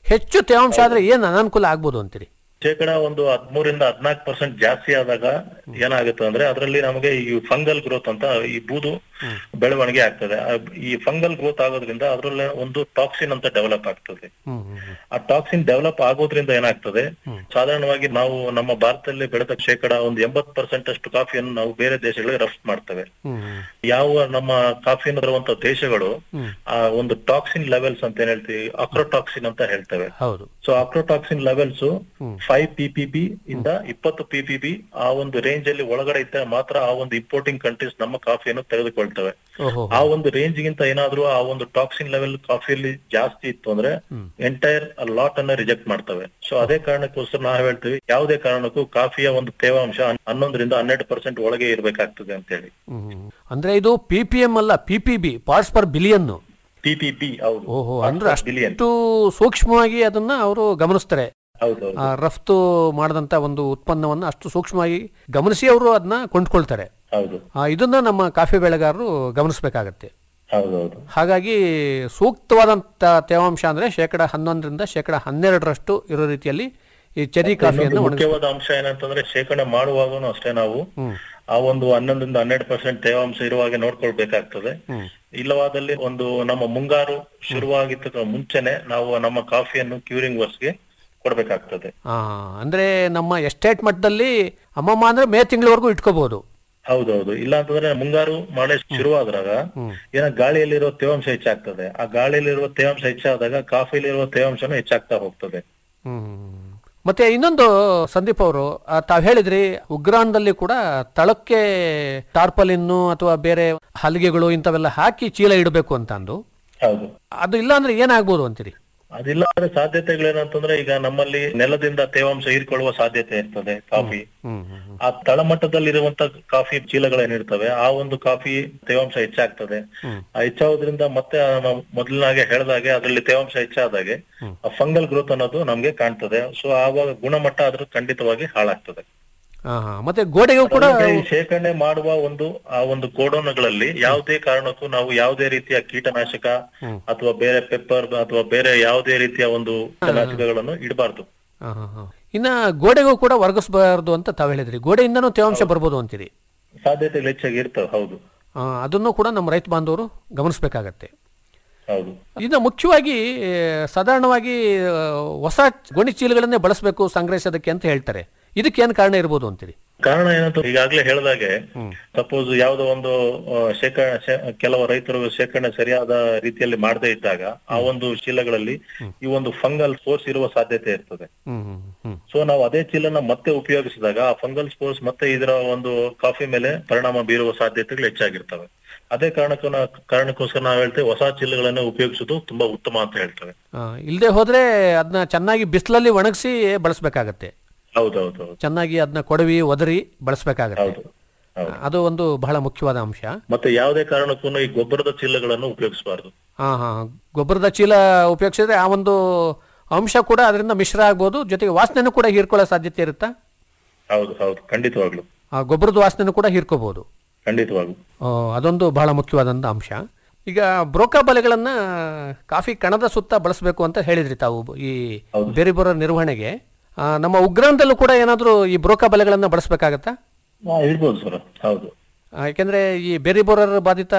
ಹೆಚ್ಚು ತೇವಾಂಶ ಆದ್ರೆ ಏನ್ ಅನಾನುಕೂಲ ಆಗ್ಬೋದು ಅಂತೀರಿ ಶೇಕಡ ಒಂದು ಹದ್ಮೂರಿಂದ ಹದ್ನಾಲ್ಕು ಪರ್ಸೆಂಟ್ ಜಾಸ್ತಿ ಆದಾಗ ಏನಾಗುತ್ತೆ ಅಂದ್ರೆ ಅದರಲ್ಲಿ ನಮಗೆ ಈ ಫಂಗಲ್ ಗ್ರೋತ್ ಅಂತ ಈ ಬೂದು ಬೆಳವಣಿಗೆ ಆಗ್ತದೆ ಆ ಈ ಫಂಗಲ್ ಗ್ರೋತ್ ಆಗೋದ್ರಿಂದ ಅದರಲ್ಲಿ ಒಂದು ಟಾಕ್ಸಿನ್ ಅಂತ ಡೆವಲಪ್ ಆಗ್ತದೆ ಹ್ಮ್ ಹ್ಮ್ ಹ್ಮ್. ಆ ಟಾಕ್ಸಿನ್ ಡೆವಲಪ್ ಆಗೋದ್ರಿಂದ ಏನಾಗ್ತದೆ ಸಾಧಾರಣವಾಗಿ ನಾವು ನಮ್ಮ ಭಾರತದಲ್ಲಿ ಬೆಳೆದ ಶೇಕಡ ಒಂದು ಎಂಬತ್ ಪರ್ಸೆಂಟ್ ಅಷ್ಟು ಕಾಫಿಯನ್ನು ನಾವು ಬೇರೆ ದೇಶಗಳಿಗೆ ರಫ್ತು ಮಾಡ್ತೇವೆ ಹ್ಮ್ ಹ್ಮ್. ಯಾವ ನಮ್ಮ ಕಾಫಿಯನ್ನು ಬರುವಂತ ದೇಶಗಳು ಹ್ಮ್. ಆ ಒಂದು ಟಾಕ್ಸಿನ್ ಲೆವೆಲ್ಸ್ ಅಂತ ಏನ್ ಹೇಳ್ತೀವಿ ಅಕ್ರೋಟಾಕ್ಸಿನ್ ಅಂತ ಹೇಳ್ತೇವೆ ಹೌದು ಸೊ ಅಕ್ರೋಟಾಕ್ಸಿನ್ ಲೆವೆಲ್ಸ್ ಹ್ಮ್. ಫೈವ್ ಪಿಪಿಬಿ ಇಂದ ಇಪ್ಪತ್ತು ಪಿಪಿಬಿ ಆ ಒಂದು ರೇಂಜ್ ಅಲ್ಲಿ ಒಳಗಡೆ ಇದ್ದರೆ ಮಾತ್ರ ಆ ಒಂದು ಇಂಪೋರ್ಟಿಂಗ್ ಕಂಟ್ರೀಸ್ ನಮ್ಮ ಕಾಫಿಯನ್ನು ತೆಗೆದುಕೊಳ್ತವೆ ಓಹೋ ಆ ಒಂದು ರೇಂಜ್ ಗಿಂತ ಏನಾದ್ರೂ ಆ ಒಂದು ಟಾಕ್ಸಿನ್ ಲೆವೆಲ್ ಕಾಫಿಯಲ್ಲಿ ಜಾಸ್ತಿ ಇತ್ತು ಅಂದ್ರೆ ಎಂಟೈರ್ ಲಾಟ್ ಅನ್ನ ರಿಜೆಕ್ಟ್ ಮಾಡ್ತವೆ ಸೊ ಅದೇ ಕಾರಣಕ್ಕೋಸ್ಕರ ನಾವು ಹೇಳ್ತೀವಿ ಯಾವುದೇ ಕಾರಣಕ್ಕೂ ಕಾಫಿಯ ಒಂದು ತೇವಾಂಶ ಹನ್ನೊಂದರಿಂದ ಹನ್ನೆರಡು ಪರ್ಸೆಂಟ್ ಒಳಗೆ ಇರಬೇಕಾಗ್ತದೆ ಅಂತ ಹೇಳಿ ಹ್ಮ್ ಹ್ಮ್. ಅಂದ್ರೆ ಇದು ಪಿ ಪಿ ಎಂ ಅಲ್ಲ P P B parts per billion PPP ಹೌದು ಓಹೋ ಅಂದ್ರೆ ಬಿಲಿಯನ್ ಅಷ್ಟು ಸೂಕ್ಷ್ಮವಾಗಿ ಅದನ್ನ ಅವರು ಗಮನಿಸ್ತಾರೆ ಹೌದೌದು ಆ, ರಫ್ತು ಮಾಡದಂತ ಒಂದು ಉತ್ಪನ್ನವನ್ನು ಅಷ್ಟು ಸೂಕ್ಷ್ಮವಾಗಿ ಗಮನಿಸಿ ಅವರು ಅದನ್ನ ಕೊಂಡ್ಕೊಳ್ತಾರೆ ಹೌದು ಆ, ಇದನ್ನ ನಮ್ಮ ಕಾಫಿ ಬೆಳೆಗಾರರು ಗಮನಿಸಬೇಕಾಗತ್ತೆ ಹೌದೌದು ಹಾಗಾಗಿ ಸೂಕ್ತವಾದಂತ ತೇವಾಂಶ ಅಂದ್ರೆ ಶೇಕಡ ಹನ್ನೊಂದರಿಂದ ಶೇಕಡ ಹನ್ನೆರಡರಷ್ಟು ಇರೋ ರೀತಿಯಲ್ಲಿ ಈ ಚೆರಿ ಕಾಫಿಯನ್ನು ಇನ್ನೊಂದು ಒಣಗಿಸ್ ಮುಖ್ಯವಾದ ಅಂಶ ಏನಂತಂದ್ರೆ ಶೇಖರಣೆ ಮಾಡುವಾಗನು ಅಷ್ಟೇ ನಾವು ಹ್ಮ್ ಆ ಒಂದು ಹನ್ನೊಂದರಿಂದ ಹನ್ನೆರಡು ಪರ್ಸೆಂಟ್ ತೇವಾಂಶ ಇರುವಾಗೆ ನೋಡ್ಕೊಳ್ಬೇಕಾಗ್ತದೆ ಹ್ಮ್ ಇಲ್ಲವಾದಲ್ಲಿ ಒಂದು ನಮ್ಮ ಮುಂಗಾರು ಶುರುವಾಗಿದ್ದ ಮುಂಚೆನೆ ನಾವು ನಮ್ಮ ಕಾಫಿಯನ್ನು ಕ್ಯೂರಿಂಗ್ ವರ್ಸ್ಗೆ ಕೊಡ್ಬೇಕಾಗ್ತದೆ ಆ, ಅಂದ್ರೆ ನಮ್ಮ ಎಸ್ಟೇಟ್ ಮಟ್ಟದಲ್ಲಿ ಅಮ್ಮಮ್ಮ ಅಂದ್ರೆ ಮೇ ತಿಂಗಳವರೆಗೂ ಇಟ್ಕೋಬಹುದು ಹೌದೌದು ಇಲ್ಲ ಅಂತಂದ್ರೆ ಮುಂಗಾರು ಮಳೆ ಶುರುವಾದಾಗ ಹ್ಮ್. ಏನ ಗಾಳಿಯಲ್ಲಿರೋ ತೇವಾಂಶ ಹೆಚ್ಚಾಗ್ತದೆ ಆ ಗಾಳಿಯಲ್ಲಿರುವ ತೇವಾಂಶ ಹೆಚ್ಚಾದಾಗ ಕಾಫಿಲಿರುವ ತೇವಾಂಶನೂ ಹೆಚ್ಚಾಗ್ತಾ ಹೋಗ್ತದೆ ಹ್ಮ್ ಮತ್ತೆ ಇನ್ನೊಂದು ಸಂದೀಪ್ ಅವರು ಆ, ತಾವ್ ಹೇಳಿದ್ರಿ ಉಗ್ರಾಣದಲ್ಲಿ ಕೂಡ ತಳಕ್ಕೆ ಟಾರ್ಪಲಿನ್ನು ಅಥವಾ ಬೇರೆ ಹಲಿಗೆಗಳು ಇಂಥವೆಲ್ಲ ಹಾಕಿ ಚೀಲ ಇಡಬೇಕು ಅಂತ ಅಂದು ಹೌದು ಅದು ಇಲ್ಲ ಅಂದ್ರೆ ಏನಾಗ್ಬೋದು ಅಂತೀರಿ ಅದಿಲ್ಲ ಅಂದ್ರೆ ಸಾಧ್ಯತೆಗಳೇನಂತಂದ್ರೆ ಈಗ ನಮ್ಮಲ್ಲಿ ನೆಲದಿಂದ ತೇವಾಂಶ ಹೀರ್ಕೊಳ್ಳುವ ಸಾಧ್ಯತೆ ಇರ್ತದೆ ಕಾಫಿ ಹ್ಮ್ ಹ್ಮ್ ಹ್ಮ್. ಆ ತಳಮಟ್ಟದಲ್ಲಿರುವಂತ ಕಾಫಿ ಚೀಲಗಳೇನಿರ್ತವೆ ಆ ಒಂದು ಕಾಫಿ ತೇವಾಂಶ ಹೆಚ್ಚಾಗ್ತದೆ ಹ್ಮ್. ಆ ಹೆಚ್ಚಾಗೋದ್ರಿಂದ ಮತ್ತೆ ಆ ನಾವು ಮೊದಲಿನಾಗೆ ಹೇಳ್ದಾಗೆ ಅದರಲ್ಲಿ ತೇವಾಂಶ ಹೆಚ್ಚಾದಾಗೆ ಹ್ಮ್. ಆ ಫಂಗಲ್ ಗ್ರೋತ್ ಅನ್ನೋದು ನಮ್ಗೆ ಕಾಣ್ತದೆ ಸೊ ಆವಾಗ ಗುಣಮಟ್ಟ ಅದ್ರ ಖಂಡಿತವಾಗಿ ಹಾಳಾಗ್ತದೆ ಆ, ಹಾ. ಮತ್ತೆ ಗೋಡೆಗೂ ಕೂಡ ಅದಕ್ಕೆ ಈ ಶೇಖರಣೆ ಮಾಡುವ ಒಂದು ಆ ಒಂದು ಗೋಡೌನ್ಗಳಲ್ಲಿ ಯಾವುದೇ ಕಾರಣಕ್ಕೂ ನಾವು ಯಾವುದೇ ರೀತಿಯ ಕೀಟನಾಶಕ ಹ್ಮ್. ಅಥವಾ ಬೇರೆ ಪೆಪ್ಪರ್ ಅಥವಾ ಬೇರೆ ಯಾವುದೇ ರೀತಿಯ ಒಂದು ಕೀಟನಾಶಕಗಳನ್ನು ಇಡಬಾರ್ದು ಆ, ಹಾ, ಹಾ. ಇನ್ನ ಗೋಡೆಗೂ ಕೂಡ ವರ್ಗಿಸಬಾರ್ದು ಅಂತ ತಾವ್ ಹೇಳಿದ್ರಿ ಗೋಡೆಯಿಂದನೂ ತೇವಾಂಶ ಬರ್ಬೋದು ಅಂತೀರಿ ಸಾಧ್ಯತೆಗಳು ಹೆಚ್ಚಾಗಿ ಇರ್ತವೆ ಹೌದು ಆ, ಅದನ್ನು ಕೂಡ ನಮ್ಮ ರೈತ ಬಾಂಧವರು ಗಮನಿಸಬೇಕಾಗತ್ತೆ ಹೌದು ಇನ್ನು ಮುಖ್ಯವಾಗಿ ಆ, ಸಾಧಾರಣವಾಗಿ ಆ, ಹೊಸ ಗೋಣಿ ಚೀಲಗಳನ್ನೇ ಬಳಸಬೇಕು ಸಂಗ್ರಹಿಸೋದಕ್ಕೆ ಅಂತ ಹೇಳ್ತಾರೆ ಇದಕ್ಕೆ ಏನು ಕಾರಣ ಇರ್ಬೋದು ಅಂತೀರಿ ಕಾರಣ ಏನಂತ ಈಗಾಗ್ಲೇ ಹೇಳ್ದಾಗೆ ಸಪೋಸ್ ಯಾವ್ದೋ ಒಂದು ಆ, ಶೇಖರಣೆ ಶೇ- ಕೆಲವು ರೈತರು ಶೇಖರಣೆ ಸರಿಯಾದ ರೀತಿಯಲ್ಲಿ ಮಾಡದೇ ಇದ್ದಾಗ ಆ ಒಂದು ಚೀಲಗಳಲ್ಲಿ ಈ ಒಂದು ಫಂಗಲ್ ಸ್ಪೋರ್ಸ್ ಇರುವ ಸಾಧ್ಯತೆ ಇರ್ತದೆ ಹ್ಮ್ ಹ್ಮ್ ಹ್ಮ್ ಸೊ ನಾವು ಅದೇ ಚೀಲನ ಮತ್ತೆ ಉಪಯೋಗಿಸಿದಾಗ ಆ ಫಂಗಲ್ ಸ್ಪೋರ್ಸ್ ಮತ್ತೆ ಇದರ ಒಂದು ಕಾಫಿ ಮೇಲೆ ಪರಿಣಾಮ ಬೀರುವ ಸಾಧ್ಯತೆಗಳು ಹೆಚ್ಚಾಗಿರ್ತವೆ ಅದೇ ಕಾರಣಕ್ಕೂ ನಾ- ಕಾರಣಕ್ಕೋಸ್ಕರ ನಾವು ಹೇಳ್ತೇವೆ ಹೊಸ ಚೀಲಗಳನ್ನ ಉಪಯೋಗಿಸೋದು ತುಂಬಾ ಉತ್ತಮ ಅಂತ ಹೇಳ್ತೇವೆ ಇಲ್ಲದೆ ಹೋದ್ರೆ ಅದನ್ನ ಚೆನ್ನಾಗಿ ಬಿಸಿಲಲ್ಲಿ ಒಣಗಿಸಿ ಬಳಸಬೇಕಾಗತ್ತೆ ಹೌದೌದು ಚೆನ್ನಾಗಿ ಅದನ್ನ ಕೊಡವಿ ಒದರಿ ಬಳಸಬೇಕಾಗತ್ತೆ ಹೌದು ಹೌದು ಅದು ಒಂದು ಬಹಳ ಮುಖ್ಯವಾದ ಅಂಶ ಮತ್ತೆ ಯಾವುದೇ ಕಾರಣಕ್ಕೂ ಈ ಗೊಬ್ಬರದ ಚೀಲಗಳನ್ನು ಉಪಯೋಗಿಸಬಾರ್ದು ಹಾ ಹಾ ಗೊಬ್ಬರದ ಚೀಲ ಉಪಯೋಗಿಸಿದ್ರೆ ಆ ಒಂದು ಅಂಶ ಕೂಡ ಅದರಿಂದ ಮಿಶ್ರ ಆಗ್ಬೋದು ಜೊತೆಗೆ ವಾಸನೆನೂ ಕೂಡ ಹೀರ್ಕೊಳ್ಳೋ ಸಾಧ್ಯತೆ ಇರುತ್ತಾ ಹೌದು ಹೌದು ಖಂಡಿತವಾಗ್ಲು ಆ ಗೊಬ್ಬರದ ವಾಸನೆನೂ ಕೂಡ ಹೀರ್ಕೋಬಹುದು ಖಂಡಿತವಾಗ್ಲು ಆ, ಅದೊಂದು ಬಹಳ ಮುಖ್ಯವಾದಂಥ ಅಂಶ ಈಗ ಬ್ರೋಕಾ ಬಲೆಗಳನ್ನ ಕಾಫಿ ಕಣದ ಸುತ್ತ ಬಳಸಬೇಕು ಅಂತ ಹೇಳಿದ್ರಿ ತಾವು ಈ ಹೌದು. ಬೇರೆ ಬರೋ ನಿರ್ವಹಣೆಗೆ ಆ, ನಮ್ಮ ಉಗ್ರಾಣದಲ್ಲೂ ಕೂಡ ಏನಾದರೂ ಈ ಬ್ರೋಕಾ ಬಲೆಗಳನ್ನ ಬಳಸಬೇಕಾಗತ್ತಾ ಹಾ ಇಡ್ಬೋದು ಸರ್ ಹೌದು ಯಾಕೆಂದ್ರೆ ಈ ಬೇರೆ ಬೋರರ್ ಬಾಧಿತ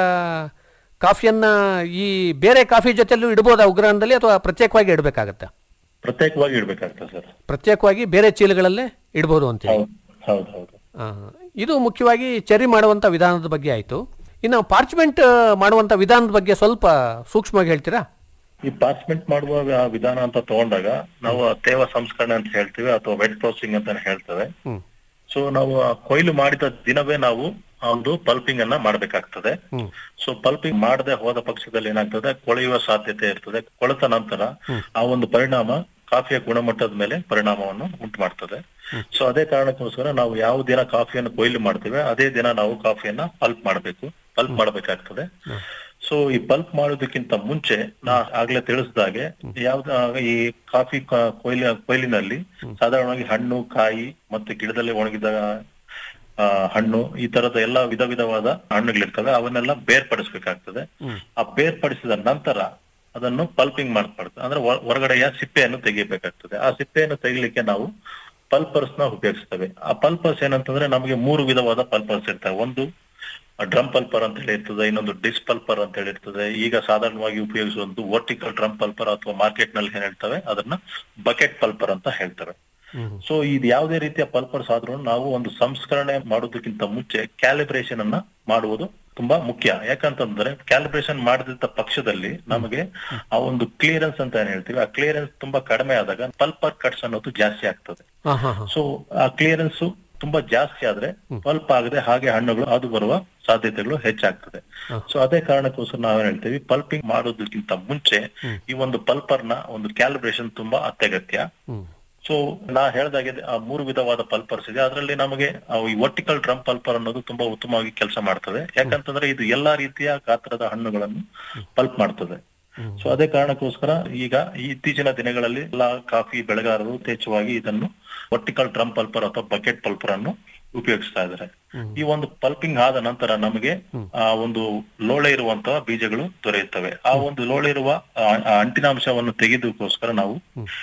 ಕಾಫಿಯನ್ನ ಈ ಬೇರೆ ಕಾಫಿ ಜೊತೆಲೂ ಇಡ್ಬೋದಾ ಉಗ್ರಾಣದಲ್ಲಿ ಅಥವಾ ಪ್ರತ್ಯೇಕವಾಗಿ ಇಡಬೇಕಾಗತ್ತಾ ಪ್ರತ್ಯೇಕವಾಗಿ ಇಡ್ಬೇಕಾಗ್ತದೆ ಸರ್ ಪ್ರತ್ಯೇಕವಾಗಿ ಬೇರೆ ಚೀಲಗಳಲ್ಲೇ ಇಡ್ಬೋದು ಅಂತೇಳಿ ಹೌದು ಹೌದು ಹೌದು ಆ, ಇದು ಮುಖ್ಯವಾಗಿ ಚರಿ ಮಾಡುವಂಥ ವಿಧಾನದ ಬಗ್ಗೆ ಆಯಿತು ಇನ್ನು ಪಾರ್ಚ್ಮೆಂಟ್ ಮಾಡುವಂಥ ವಿಧಾನದ ಬಗ್ಗೆ ಸ್ವಲ್ಪ ಸೂಕ್ಷ್ಮವಾಗಿ ಹೇಳ್ತೀರಾ ಈ ಪಾರ್ಚ್ಮೆಂಟ್ ಮಾಡುವ ವ- ವಿಧಾನ ಅಂತ ತಗೊಂಡಾಗ ನಾವು ಆ ತೇವ ಸಂಸ್ಕರಣೆ ಅಂತ ಹೇಳ್ತೀವಿ ಅಥವಾ ವೆಟ್ ಪ್ರೊಸೆಸಿಂಗ್ ಅಂತ ಹೇಳ್ತೇವೆ ಹ್ಮ್ ಸೊ ನಾವು ಆ ಕೊಯ್ಲು ಮಾಡಿದ ದಿನವೇ ನಾವು ಆ ಒಂದು ಪಲ್ಪಿಂಗ್ ಅನ್ನ ಮಾಡ್ಬೇಕಾಗ್ತದೆ ಹ್ಮ್ ಸೊ ಪಲ್ಪಿಂಗ್ ಮಾಡದೆ ಹೋದ ಪಕ್ಷದಲ್ಲಿ ಏನಾಗ್ತದೆ ಕೊಳೆಯುವ ಸಾಧ್ಯತೆ ಇರ್ತದೆ ಕೊಳೆತ ನಂತರ ಆ ಒಂದು ಪರಿಣಾಮ ಕಾಫಿಯ ಗುಣಮಟ್ಟದ ಮೇಲೆ ಪರಿಣಾಮವನ್ನು ಉಂಟು ಮಾಡ್ತದೆ ಸೊ ಅದೇ ಕಾರಣಕ್ಕೋಸ್ಕರ ನಾವು ಯಾವ ದಿನ ಕಾಫಿಯನ್ನು ಕೊಯ್ಲು ಮಾಡ್ತೇವೆ ಅದೇ ದಿನ ನಾವು ಕಾಫಿಯನ್ನ ಪಲ್ಪ್ ಮಾಡಬೇಕು ಪಲ್ಪ್ ಮಾಡಬೇಕಾಗ್ತದೆ ಸೊ ಈ ಪಲ್ಪ್ ಮಾಡೋದಕ್ಕಿಂತ ಮುಂಚೆ ನಾ ಆಗ್ಲೇ ತಿಳಿಸಿದಾಗೆ ಯಾವ್ದ ಈ ಕಾಫಿ ಕ- ಕೊಯ್ಲು ಕೊಯ್ಲಿನಲ್ಲಿ ಸಾಧಾರಣವಾಗಿ ಹಣ್ಣು ಕಾಯಿ ಮತ್ತೆ ಗಿಡದಲ್ಲಿ ಒಣಗಿದ ಆ, ಹಣ್ಣು ಈ ತರದ ಎಲ್ಲ ವಿಧ ವಿಧವಾದ ಹಣ್ಣುಗಳಿರ್ತವೆ ಅವನ್ನೆಲ್ಲ ಬೇರ್ಪಡಿಸ್ಬೇಕಾಗ್ತದೆ ಹ್ಮ್. ಆ ಬೇರ್ಪಡಿಸಿದ ನಂತರ ಅದನ್ನು ಪಲ್ಪಿಂಗ್ ಮಾಡ್ಬಾರ್ದು ಅಂದ್ರೆ ಹೊ- ಹೊರಗಡೆಯ ಸಿಪ್ಪೆಯನ್ನು ತೆಗಿಬೇಕಾಗ್ತದೆ ಆ ಸಿಪ್ಪೆಯನ್ನು ತೆಗಿಲಿಕ್ಕೆ ನಾವು ಪಲ್ಪರ್ಸ್ ನ ಉಪಯೋಗಿಸ್ತೇವೆ ಆ ಪಲ್ಪರ್ಸ್ ಏನಂತಂದ್ರೆ ನಮಗೆ ಮೂರು ವಿಧವಾದ ಪಲ್ಪರ್ಸ್ ಇರ್ತವೆ ಒಂದು ಡ್ರಮ್ ಪಲ್ಪರ್ ಅಂತ ಹೇಳಿ ಇರ್ತದೆ ಇನ್ನೊಂದು ಡಿಸ್ ಪಲ್ಪರ್ ಅಂತ ಹೇಳಿ ಇರ್ತದೆ ಈಗ ಸಾಧಾರಣವಾಗಿ ಉಪಯೋಗಿಸುವಂತ ವರ್ಟಿಕಲ್ ಡ್ರಮ್ ಪಲ್ಪರ್ ಅಥವಾ ಮಾರ್ಕೆಟ್ ನಲ್ಲಿ ಏನ್ ಹೇಳ್ತವೆ ಅದನ್ನ ಬಕೆಟ್ ಪಲ್ಪರ್ ಅಂತ ಹೇಳ್ತಾರೆ ಹ್ಮ್. ಸೊ ಇದು ಯಾವುದೇ ರೀತಿಯ ಪಲ್ಪರ್ಸ್ ಆದ್ರೂ ನಾವು ಒಂದು ಸಂಸ್ಕರಣೆ ಮಾಡೋದಕ್ಕಿಂತ ಮುಂಚೆ ಕ್ಯಾಲಿಬ್ರೇಷನ್ ಅನ್ನ ಮಾಡುವುದು ತುಂಬಾ ಮುಖ್ಯ ಯಾಕಂತಂದ್ರೆ ಕ್ಯಾಲಿಬ್ರೇಷನ್ ಮಾಡದಿದ್ದ ಪಕ್ಷದಲ್ಲಿ ನಮಗೆ ಆ ಒಂದು ಕ್ಲಿಯರೆನ್ಸ್ ಅಂತ ಏನ್ ಹೇಳ್ತೀವಿ ಆ ಕ್ಲಿಯರೆನ್ಸ್ ತುಂಬಾ ಕಡಿಮೆ ಆದಾಗ ಪಲ್ಪರ್ ಕಟ್ಸ್ ಅನ್ನೋದು ಜಾಸ್ತಿ ಆಗ್ತದೆ ಹಾ ಹಾ ಹಾ ಸೊ ಆ ಕ್ಲಿಯರೆನ್ಸ್ ತುಂಬಾ ಜಾಸ್ತಿ ಆದ್ರೆ ಪಲ್ಪ್ ಆಗದೆ ಹಾಗೆ ಹಣ್ಣುಗಳು ಅದು ಬರುವ ಸಾಧ್ಯತೆಗಳು ಹೆಚ್ಚಾಗ್ತದೆ ಸೊ ಅದೇ ಕಾರಣಕ್ಕೋಸ್ಕರ ನಾವೇನ್ ಹೇಳ್ತೀವಿ ಪಲ್ಪಿಂಗ್ ಮಾಡೋದಕ್ಕಿಂತ ಮುಂಚೆ ಈ ಒಂದು ಪಲ್ಪರ್ ನ ಒಂದು ಕ್ಯಾಲಿಬ್ರೇಷನ್ ತುಂಬಾ ಅತ್ಯಗತ್ಯ ಹ್ಮ್ ಸೊ ನಾ ಹೇಳ್ದಾಗೆ ಆ ಮೂರು ವಿಧವಾದ ಪಲ್ಪರ್ಸ್ ಇದೆ ಅದರಲ್ಲಿ ನಮಗೆ ಆ ಈ ವರ್ಟಿಕಲ್ ಡ್ರಮ್ ಪಲ್ಪರ್ ಅನ್ನೋದು ತುಂಬಾ ಉತ್ತಮವಾಗಿ ಕೆಲಸ ಮಾಡ್ತದೆ ಯಾಕಂತಂದ್ರೆ ಇದು ಎಲ್ಲಾ ರೀತಿಯ ಗಾತ್ರದ ಹಣ್ಣುಗಳನ್ನು ಪಲ್ಪ್ ಮಾಡ್ತದೆ ಸೊ ಅದೇ ಕಾರಣಕ್ಕೋಸ್ಕರ ಈಗ ಈ ಇತ್ತೀಚಿನ ದಿನಗಳಲ್ಲಿ ಎಲ್ಲಾ ಕಾಫಿ ಬೆಳೆಗಾರರು ಯಥೇಚ್ಛವಾಗಿ ಇದನ್ನು ವರ್ಟಿಕಲ್ ಡ್ರಮ್ ಪಲ್ಪರ್ ಅಥವಾ ಬಕೆಟ್ ಪಲ್ಪರ್ ಅನ್ನು ಉಪಯೋಗಿಸ್ತಾ ಇದ್ದಾರೆ ಈ ಒಂದು ಪಲ್ಪಿಂಗ್ ಆದ ನಂತರ ನಮಗೆ ಆ ಒಂದು ಲೋಳೆ ಇರುವಂತಹ ಬೀಜಗಳು ದೊರೆಯುತ್ತವೆ ಆ ಒಂದು ಲೋಳೆ ಇರುವ ಆ ಆ ಅಂಟಿನಾಂಶವನ್ನು ತೆಗೆದಕ್ಕೋಸ್ಕರ ನಾವು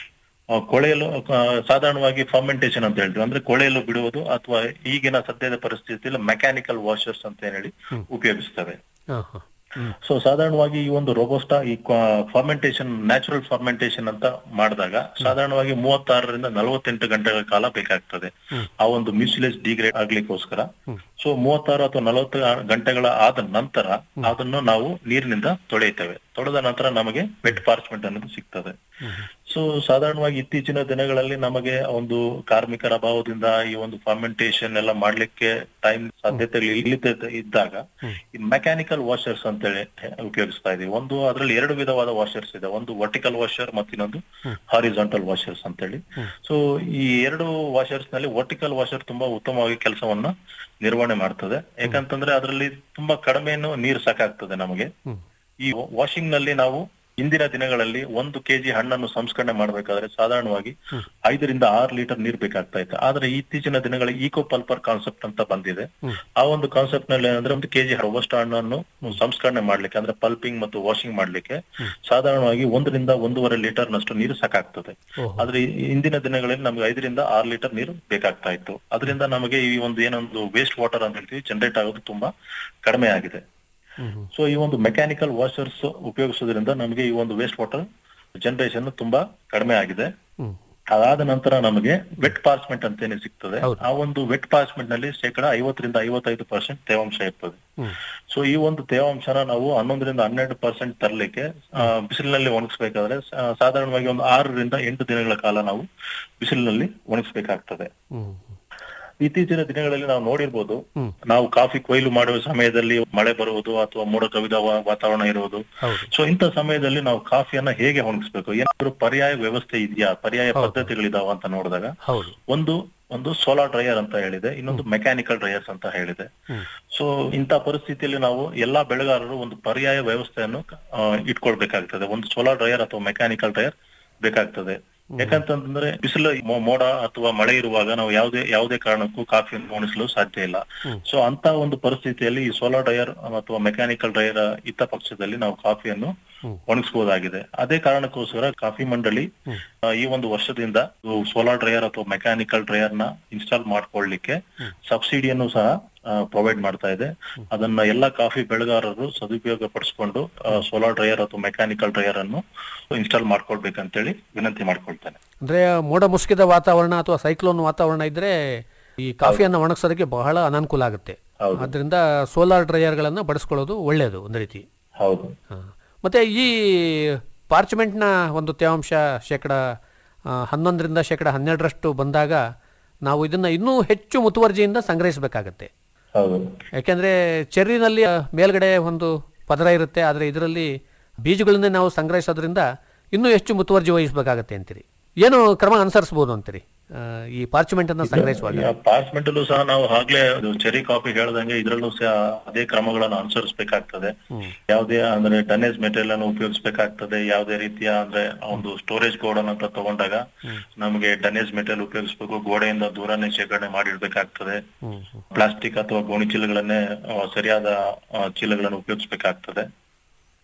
ಆ, ಕೊಳೆಯಲು ಆ, ಸಾಧಾರಣವಾಗಿ ಫರ್ಮೆಂಟೇಶನ್ ಅಂತ ಹೇಳ್ತೀವಿ ಅಂದ್ರೆ ಕೊಳೆಯಲು ಬಿಡುವುದು ಅಥವಾ ಈಗಿನ ಸದ್ಯದ ಪರಿಸ್ಥಿತಿಯಲ್ಲಿ ಮೆಕ್ಯಾನಿಕಲ್ ವಾಷರ್ಸ್ ಅಂತ ಏನ್ ಹೇಳಿ ಉಪಯೋಗಿಸ್ತವೆ ಹಾ ಹಾ ಹ್ಮ್ ಸೊ ಸಾಧಾರಣವಾಗಿ ಈ ಒಂದು ರೋಬೋಸ್ಟಾ ಈ ಫರ್ಮೆಂಟೇಶನ್ ನ್ಯಾಚುರಲ್ ಫರ್ಮೆಂಟೇಶನ್ ಅಂತ ಮಾಡಿದಾಗ ಸಾಧಾರಣವಾಗಿ ಮೂವತ್ತಾರರಿಂದ ನಲವತ್ತೆಂಟು ಗಂಟೆಗಳ ಕಾಲ ಬೇಕಾಗ್ತದೆ ಆ ಒಂದು ಮ್ಯೂಸಿಲೇಜ್ ಡಿಗ್ರೇಡ್ ಆಗ್ಲಿಕ್ಕೋಸ್ಕರ ಸೊ ಮೂವತ್ತಾರು ಅಥವಾ ನಲವತ್ತು ಗಂಟೆಗಳ ಆದ ನಂತರ ಅದನ್ನು ನಾವು ನೀರಿನಿಂದ ತೊಳೆಯುತ್ತೇವೆ ತೊಳೆದ ನಂತರ ನಮಗೆ ವೆಟ್ ಪಾರ್ಚ್ಮೆಂಟ್ ಅನ್ನೋದು ಸಿಗ್ತದೆ ಸೊ ಸಾಧಾರಣವಾಗಿ ಇತ್ತೀಚಿನ ದಿನಗಳಲ್ಲಿ ನಮಗೆ ಒಂದು ಕಾರ್ಮಿಕರ ಅಭಾವದಿಂದ ಈ ಒಂದು ಫರ್ಮೆಂಟೇಶನ್ ಎಲ್ಲ ಮಾಡ್ಲಿಕ್ಕೆ ಟೈಮ್ ಸಾಧ್ಯತೆಗಳು ಇಲ್ಲದೆ ಇದ್ದಾಗ ಈ ಮೆಕ್ಯಾನಿಕಲ್ ವಾಷರ್ಸ್ ಅಂತೇಳಿ ಉಪಯೋಗಿಸ್ತಾ ಇದೀವಿ ಒಂದು ಅದರಲ್ಲಿ ಎರಡು ವಿಧವಾದ ವಾಷರ್ಸ್ ಇದೆ ಒಂದು ವರ್ಟಿಕಲ್ ವಾಷರ್ ಮತ್ತು ಇನ್ನೊಂದು ಹಾರಿಜಾಂಟಲ್ ವಾಷರ್ಸ್ ಅಂತೇಳಿ ಸೊ ಈ ಎರಡು ವಾಷರ್ಸ್ ನಲ್ಲಿ ವರ್ಟಿಕಲ್ ವಾಷರ್ ತುಂಬಾ ಉತ್ತಮವಾಗಿ ಕೆಲಸವನ್ನ ನಿರ್ವಹಣೆ ಮಾಡ್ತದೆ ಯಾಕಂತಂದ್ರೆ ಅದರಲ್ಲಿ ತುಂಬಾ ಕಡಿಮೆನು ನೀರು ಸಾಕಾಗ್ತದೆ ನಮಗೆ ಈ ವಾಷಿಂಗ್ ನಲ್ಲಿ ನಾವು ಇಂದಿನ ದಿನಗಳಲ್ಲಿ ಒಂದು ಕೆಜಿ ಹಣ್ಣನ್ನು ಸಂಸ್ಕರಣೆ ಮಾಡಬೇಕಾದ್ರೆ ಸಾಧಾರಣವಾಗಿ ಐದರಿಂದ ಆರು ಲೀಟರ್ ನೀರ್ ಬೇಕಾಗ್ತಾ ಇತ್ತು ಆದ್ರೆ ಇತ್ತೀಚಿನ ದಿನಗಳಲ್ಲಿ ಈಕೋ ಪಲ್ಪರ್ ಕಾನ್ಸೆಪ್ಟ್ ಅಂತ ಬಂದಿದೆ ಆ ಒಂದು ಕಾನ್ಸೆಪ್ಟ್ ನಲ್ಲಿ ಏನಂದ್ರೆ ಒಂದು ಕೆಜಿ ರೋಬಸ್ಟ್ ಹಣ್ಣನ್ನು ಸಂಸ್ಕರಣೆ ಮಾಡ್ಲಿಕ್ಕೆ ಅಂದ್ರೆ ಪಲ್ಪಿಂಗ್ ಮತ್ತು ವಾಷಿಂಗ್ ಮಾಡ್ಲಿಕ್ಕೆ ಸಾಧಾರಣವಾಗಿ ಒಂದರಿಂದ ಒಂದೂವರೆ ಲೀಟರ್ ನಷ್ಟು ನೀರು ಸಾಕಾಗ್ತದೆ ಓಹೋ. ಆದ್ರೆ ಈ- ಇಂದಿನ ದಿನಗಳಲ್ಲಿ ನಮ್ಗೆ ಐದರಿಂದ ಆರು ಲೀಟರ್ ನೀರು ಬೇಕಾಗ್ತಾ ಇತ್ತು ಅದರಿಂದ ನಮಗೆ ಈ ಒಂದು ಏನೊಂದು ವೇಸ್ಟ್ ವಾಟರ್ ಅಂತ ಹೇಳ್ತೀವಿ ಜನರೇಟ್ ಆಗೋದು ತುಂಬಾ ಕಡಿಮೆ ಆಗಿದೆ ಹ್ಮ್ ಹ್ಮ್ ಸೊ ಈ ಒಂದು ಮೆಕ್ಯಾನಿಕಲ್ ವಾಷರ್ಸ್ ಉಪಯೋಗಿಸೋದ್ರಿಂದ ನಮಗೆ ಈ ಒಂದು ವೇಸ್ಟ್ ವಾಟರ್ ಜನರೇಷನ್ ತುಂಬಾ ಕಡಿಮೆ ಆಗಿದೆ ಹ್ಮ್ ಅದಾದ ನಂತರ ನಮಗೆ ವೆಟ್ ಪಾರ್ಚ್ಮೆಂಟ್ ಅಂತೇನೆ ಸಿಗ್ತದೆ ಹೌದು. ಆ ಒಂದು ವೆಟ್ ಪಾರ್ಚ್ಮೆಂಟ್ ನಲ್ಲಿ ಶೇಕಡ ಐವತ್ತರಿಂದ ಐವತ್ತೈದು ಪರ್ಸೆಂಟ್ ತೇವಾಂಶ ಇರ್ತದೆ ಹ್ಮ್ ಸೊ ಈ ಒಂದು ತೇವಾಂಶನ ನಾವು ಹನ್ನೊಂದರಿಂದ ಹನ್ನೆರಡು ಪರ್ಸೆಂಟ್ ತರಲಿಕ್ಕೆ ಬಿಸಿಲಿನಲ್ಲಿ ಒಣಗಿಸ್ಬೇಕಾದ್ರೆ ಸಾ- ಸಾಧಾರಣವಾಗಿ ಒಂದು ಆರರಿಂದ ಎಂಟು ದಿನಗಳ ಕಾಲ ನಾವು ಬಿಸಿಲಿನಲ್ಲಿ ಒಣಗಿಸ್ಬೇಕಾಗ್ತದೆ ಹ್ಮ್ ಇತ್ತೀಚಿನ ದಿನಗಳಲ್ಲಿ ನಾವು ನೋಡಿರ್ಬೋದು ಹ್ಮ್. ನಾವು ಕಾಫಿ ಕೊಯ್ಲು ಮಾಡುವ ಸಮಯದಲ್ಲಿ ಮಳೆ ಬರುವುದು ಅಥವಾ ಮೋಡ ಕವಿದ ವಾ- ವಾತಾವರಣ ಇರುವುದು ಹೌದು ಸೊ ಇಂಥ ಸಮಯದಲ್ಲಿ ನಾವು ಕಾಫಿಯನ್ನ ಹೇಗೆ ಒಣಗಿಸ್ಬೇಕು ಏನಾದ್ರು ಪರ್ಯಾಯ ವ್ಯವಸ್ಥೆ ಇದೆಯಾ ಪರ್ಯಾಯ ಪದ್ಧತಿಗಳಿದಾವ ಅಂತ ನೋಡಿದಾಗ ಹೌದು ಒಂದು ಒಂದು ಸೋಲಾರ್ ಡ್ರೈಯರ್ ಅಂತ ಹೇಳಿದೆ ಇನ್ನೊಂದು ಮೆಕ್ಯಾನಿಕಲ್ ಡ್ರೈಯರ್ಸ್ ಅಂತ ಹೇಳಿದೆ ಹ್ಮ್. ಸೊ ಇಂಥ ಪರಿಸ್ಥಿತಿಯಲ್ಲಿ ನಾವು ಎಲ್ಲಾ ಬೆಳೆಗಾರರು ಒಂದು ಪರ್ಯಾಯ ವ್ಯವಸ್ಥೆಯನ್ನು ಆ, ಇಟ್ಕೊಳ್ಬೇಕಾಗ್ತದೆ ಒಂದು ಸೋಲಾರ್ ಡ್ರೈಯರ್ ಅಥವಾ ಮೆಕ್ಯಾನಿಕಲ್ ಡ್ರೈಯರ್ ಬೇಕಾಗ್ತದೆ ಯಾಕಂತಂದ್ರೆ ಬಿಸಿಲು ಮೋ- ಮೋಡ ಅಥವಾ ಮಳೆ ಇರುವಾಗ ನಾವು ಯಾವುದೇ ಯಾವುದೇ ಕಾರಣಕ್ಕೂ ಕಾಫಿಯನ್ನು ಒಣಗಿಸಲು ಸಾಧ್ಯ ಇಲ್ಲ ಸೊ ಅಂತ ಒಂದು ಪರಿಸ್ಥಿತಿಯಲ್ಲಿ ಈ ಸೋಲಾರ್ ಡ್ರೈಯರ್ ಅಥವಾ ಮೆಕ್ಯಾನಿಕಲ್ ಡ್ರೈಯರ್ ಇದ್ದ ಪಕ್ಷದಲ್ಲಿ ನಾವು ಕಾಫಿಯನ್ನು ಒಣಗಿಸಬಹುದಾಗಿದೆ ಅದೇ ಕಾರಣಕ್ಕೋಸ್ಕರ ಕಾಫಿ ಮಂಡಳಿ ಆ, ಈ ಒಂದು ವರ್ಷದಿಂದ ಸೋಲಾರ್ ಡ್ರೈಯರ್ ಅಥವಾ ಮೆಕ್ಯಾನಿಕಲ್ ಡ್ರೈಯರ್ ನ ಇನ್ಸ್ಟಾಲ್ ಮಾಡ್ಕೊಳ್ಳಿಕ್ಕೆ ಸಬ್ಸಿಡಿಯನ್ನು ಸಹ ಪ್ರೊವೈಡ್ ಮಾಡ್ತಾ ಇದೆ ಅದನ್ನ ಎಲ್ಲಾ ಕಾಫಿ ಬೆಳೆಗಾರರು ಸದುಪಯೋಗ ಪಡಿಸ್ಕೊಂಡು ಸೋಲಾರ್ ಡ್ರೈಯರ್ ಅಥವಾ ಮೆಕ್ಯಾನಿಕಲ್ ಡ್ರೈಯರ್ ಅನ್ನು ಇನ್ಸ್ಟಾಲ್ ಮಾಡ್ಕೊಳ್ಬೇಕಂತೇಳಿ ವಿನಂತಿ ಮಾಡ್ಕೊಳ್ತೇನೆ ಅಂದ್ರೆ ಮೋಡ ಮುಸುಕಿದ ವಾತಾವರಣ ಅಥವಾ ಸೈಕ್ಲೋನ್ ವಾತಾವರಣ ಇದ್ರೆ ಈ ಕಾಫಿಯನ್ನು ಒಣಗಿಸೋದಕ್ಕೆ ಬಹಳ ಅನಾನುಕೂಲ ಆಗುತ್ತೆ ಹೌದು. ಅದರಿಂದ ಸೋಲಾರ್ ಡ್ರೈಯರ್ಗಳನ್ನು ಬಳಸ್ಕೊಳ್ಳೋದು ಒಳ್ಳೆಯದು ಒಂದು ರೀತಿ ಹೌದು ಹಾ. ಮತ್ತೆ ಈ ಪಾರ್ಚ್ಮೆಂಟ್ನ ಒಂದು ತೇವಾಂಶ ಶೇಕಡ ಆ, ಹನ್ನೊಂದರಿಂದ ಶೇಕಡ ಹನ್ನೆರಡರಷ್ಟು ಬಂದಾಗ ನಾವು ಇದನ್ನ ಇನ್ನೂ ಹೆಚ್ಚು ಮುತುವರ್ಜಿಯಿಂದ ಸಂಗ್ರಹಿಸಬೇಕಾಗತ್ತೆ ಹೌದು ಯಾಕೆಂದ್ರೆ ಚೆರ್ರಿನಲ್ಲಿ ಆ, ಮೇಲ್ಗಡೆ ಒಂದು ಪದರ ಇರುತ್ತೆ ಆದರೆ ಇದರಲ್ಲಿ ಬೀಜಗಳನ್ನೇ ನಾವು ಸಂಗ್ರಹಿಸೋದ್ರಿಂದ ಇನ್ನೂ ಹೆಚ್ಚು ಮುತುವರ್ಜಿ ವಹಿಸಬೇಕಾಗತ್ತೆ ಅಂತೀರಿ ಏನು ಕ್ರಮ ಅನುಸರಿಸಬಹುದು ಅಂತೀರಿ ಆ, ಈ ಪಾರ್ಚ್ಮೆಂಟ್ ಅನ್ನ ಸಂಗ್ರಹಿಸುವಾಗ ಪಾರ್ಚ್ಮೆಂಟ್ ಅಲ್ಲೂ ಸಹ ನಾವು ಆಗ್ಲೇ ಚೆರಿ ಕಾಫಿ ಹೇಳ್ದಂಗೆ ಇದ್ರಲ್ಲೂ ಸಹ ಅದೇ ಕ್ರಮಗಳನ್ನು ಅನುಸರಿಸಬೇಕಾಗ್ತದೆ ಯಾವುದೇ ಅಂದ್ರೆ ಡನೇಜ್ ಮೆಟೀರಿಯಲ್ ಅನ್ನು ಉಪಯೋಗಿಸಬೇಕಾಗ್ತದೆ ಯಾವುದೇ ರೀತಿಯ ಅಂದ್ರೆ ಒಂದು ಸ್ಟೋರೇಜ್ ಗೋಡನ್ ಅಂತ ತಗೊಂಡಾಗ ನಮಗೆ ಡನೇಜ್ ಮೆಟೀರಿಯಲ್ ಉಪಯೋಗಿಸಬೇಕು ಗೋಡೆಯಿಂದ ದೂರನೇ ಶೇಖರಣೆ ಮಾಡಿಡ್ಬೇಕಾಗ್ತದೆ ಹ್ಮ್ ಹ್ಮ್. ಪ್ಲಾಸ್ಟಿಕ್ ಅಥವಾ ಗೋಣಿ ಚೀಲಗಳನ್ನೇ ಆ, ಸರಿಯಾದ ಆ, ಚೀಲಗಳನ್ನು ಉಪಯೋಗಿಸಬೇಕಾಗ್ತದೆ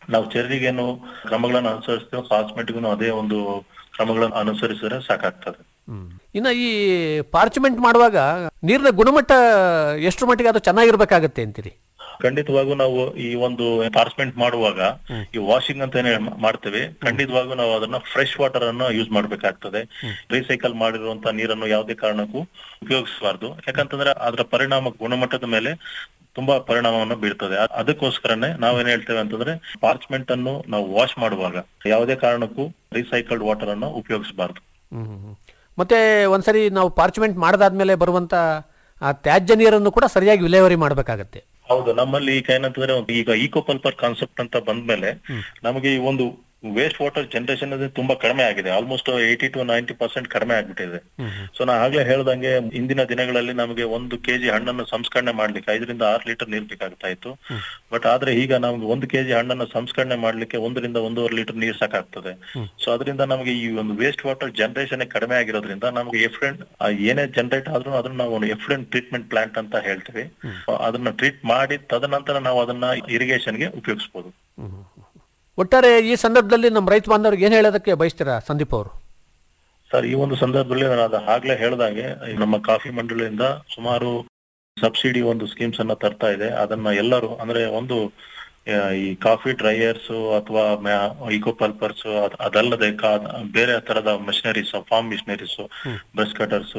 ನಾವು ಚೆರ್ರಿಗೇನು ಕ್ರಮಗಳನ್ನು ಅನುಸರಿಸ್ತೀವೋ ಕಾಸ್ಮೆಟಿಕ್ನು ಅದೇ ಒಂದು ಕ್ರಮಗಳನ್ನು ಅನುಸರಿಸಿದ್ರೆ ಸಾಕಾಗ್ತದೆ ಇನ್ನು ಈ ಪಾರ್ಚ್ಮೆಂಟ್ ಮಾಡುವಾಗ ನೀರಿನ ಗುಣಮಟ್ಟ ಎಷ್ಟು ಮಟ್ಟಿಗೆ ಅದು ಚೆನ್ನಾಗಿರ್ಬೇಕಾಗತ್ತೆ ಅಂತೀರಿ ಖಂಡಿತವಾಗೂ ನಾವು ಈ ಒಂದು ಪಾರ್ಸ್ಮೆಂಟ್ ಮಾಡುವಾಗ ಈ ವಾಷಿಂಗ್ ಅಂತ ಏನ್ ಮಾಡ್ತೇವೆ ಖಂಡಿತವಾಗೂ ನಾವು ಅದನ್ನ ಫ್ರೆಶ್ ವಾಟರ್ ಅನ್ನ ಯೂಸ್ ಮಾಡ್ಬೇಕಾಗ್ತದೆ ರೀಸೈಕಲ್ ಮಾಡಿರುವಂತ ನೀರನ್ನು ಯಾವುದೇ ಕಾರಣಕ್ಕೂ ಉಪಯೋಗಿಸಬಾರ್ದು ಯಾಕಂತಂದ್ರೆ ಅದರ ಪರಿಣಾಮ ಗುಣಮಟ್ಟದ ಮೇಲೆ ತುಂಬಾ ಪರಿಣಾಮವನ್ನು ಬೀಳ್ತದೆ ಅ- ಅದಕ್ಕೋಸ್ಕರನೇ ನಾವೇನ್ ಹೇಳ್ತೇವೆ ಅಂತಂದ್ರೆ ಪಾರ್ಚ್ಮೆಂಟ್ ಅನ್ನು ನಾವು ವಾಶ್ ಮಾಡುವಾಗ ಯಾವುದೇ ಕಾರಣಕ್ಕೂ ರೀಸೈಕಲ್ಡ್ ವಾಟರ್ ಅನ್ನು ಉಪಯೋಗಿಸಬಾರ್ದು ಮತ್ತೆ ಒಂದ್ಸರಿ ನಾವು ಪಾರ್ಚ್ಮೆಂಟ್ ಮಾಡದಾದ್ಮೇಲೆ ಬರುವಂತ ಆ ತ್ಯಾಜ್ಯ ನೀರನ್ನು ಕೂಡ ಸರಿಯಾಗಿ ವಿಲೇವಾರಿ ಮಾಡಬೇಕಾಗತ್ತೆ ಹೌದು ನಮ್ಮಲ್ಲಿ ಈಗ ಏನಂತಂದ್ರೆ ಒಂದು ಈಗ ಈಕೋ ಪಲ್ಪರ್ ಕಾನ್ಸೆಪ್ಟ್ ಅಂತ ಬಂದ್ಮೇಲೆ ನಮಗೆ ಈ ಒಂದು ವೇಸ್ಟ್ ವಾಟರ್ ಜನರೇಷನ್ ತುಂಬಾ ಕಡಿಮೆ ಆಗಿದೆ almost eighty two ninety percent ಕಡಿಮೆ ಆಗ್ಬಿಟ್ಟಿದೆ ಸೊ ನಾ ಆಗ್ಲೇ ಹೇಳ್ದಂಗೆ ಇಂದಿನ ದಿನಗಳಲ್ಲಿ ನಮಗೆ ಒಂದು ಕೆಜಿ ಹಣ್ಣನ್ನು ಸಂಸ್ಕರಣೆ ಮಾಡ್ಲಿಕ್ಕೆ ಐದರಿಂದ ಆರು ಲೀಟರ್ ನೀರ್ ಬೇಕಾಗ್ತಾ ಇತ್ತು ಬಟ್ ಆದ್ರೆ ಈಗ ನಮ್ಗೆ ಒಂದು ಕೆಜಿ ಹಣ್ಣನ್ನು ಸಂಸ್ಕರಣೆ ಮಾಡ್ಲಿಕ್ಕೆ ಒಂದರಿಂದ ಒಂದೂವರೆ ಲೀಟರ್ ನೀರ್ ಸಾಕಾಗ್ತದೆ ಸೊ ಅದರಿಂದ ನಮಗೆ ಈ ಒಂದು ವೇಸ್ಟ್ ವಾಟರ್ ಜನರೇಷನ್ ಕಡಿಮೆ ಆಗಿರೋದ್ರಿಂದ ನಮಗೆ ಎಫ್ಲೆಂಟ್ ಏನೇ ಜನರೇಟ್ ಆದ್ರೂ ಅದನ್ನ ನಾವು ಒಂದು ಎಫ್ಲೆಂಟ್ ಟ್ರೀಟ್ಮೆಂಟ್ ಪ್ಲಾಂಟ್ ಅಂತ ಹೇಳ್ತೀವಿ ಅದನ್ನ ಟ್ರೀಟ್ ಮಾಡಿ ತದನಂತರ ನಾವು ಅದನ್ನ ಇರಿಗೇಷನ್ಗೆ ಉಪಯೋಗಿಸಬಹುದು ಒಟ್ಟಾರೆ ಈ ಸಂದರ್ಭದಲ್ಲಿ ನಮ್ಮ ರೈತ ಬಾಂಧವರಿಗೆ ಏನ್ ಹೇಳೋದಕ್ಕೆ ಬಯಸ್ತೀರಾ ಸಂದೀಪ್ ಅವರು ಸರ್ ಈ ಒಂದು ಸಂದರ್ಭದಲ್ಲಿ ನಾನು ಅದು ಆಗ್ಲೇ ಹೇಳ್ದಾಗೆ ಈ ನಮ್ಮ ಕಾಫಿ ಮಂಡಳಿಯಿಂದ ಸುಮಾರು ಸಬ್ಸಿಡಿ ಒಂದು ಸ್ಕೀಮ್ಸ್ ಅನ್ನ ತರ್ತಾ ಇದೆ ಅದನ್ನ ಎಲ್ಲರೂ ಅಂದ್ರೆ ಒಂದು ಆ, ಈ ಕಾಫಿ ಡ್ರೈಯರ್ಸ್ ಅಥವಾ ಇಕೋ ಪಲ್ಪರ್ಸ್ ಅದಲ್ಲದೆ ಕಾ- ಬೇರೆ ತರದ machineries farm machineries brush cutters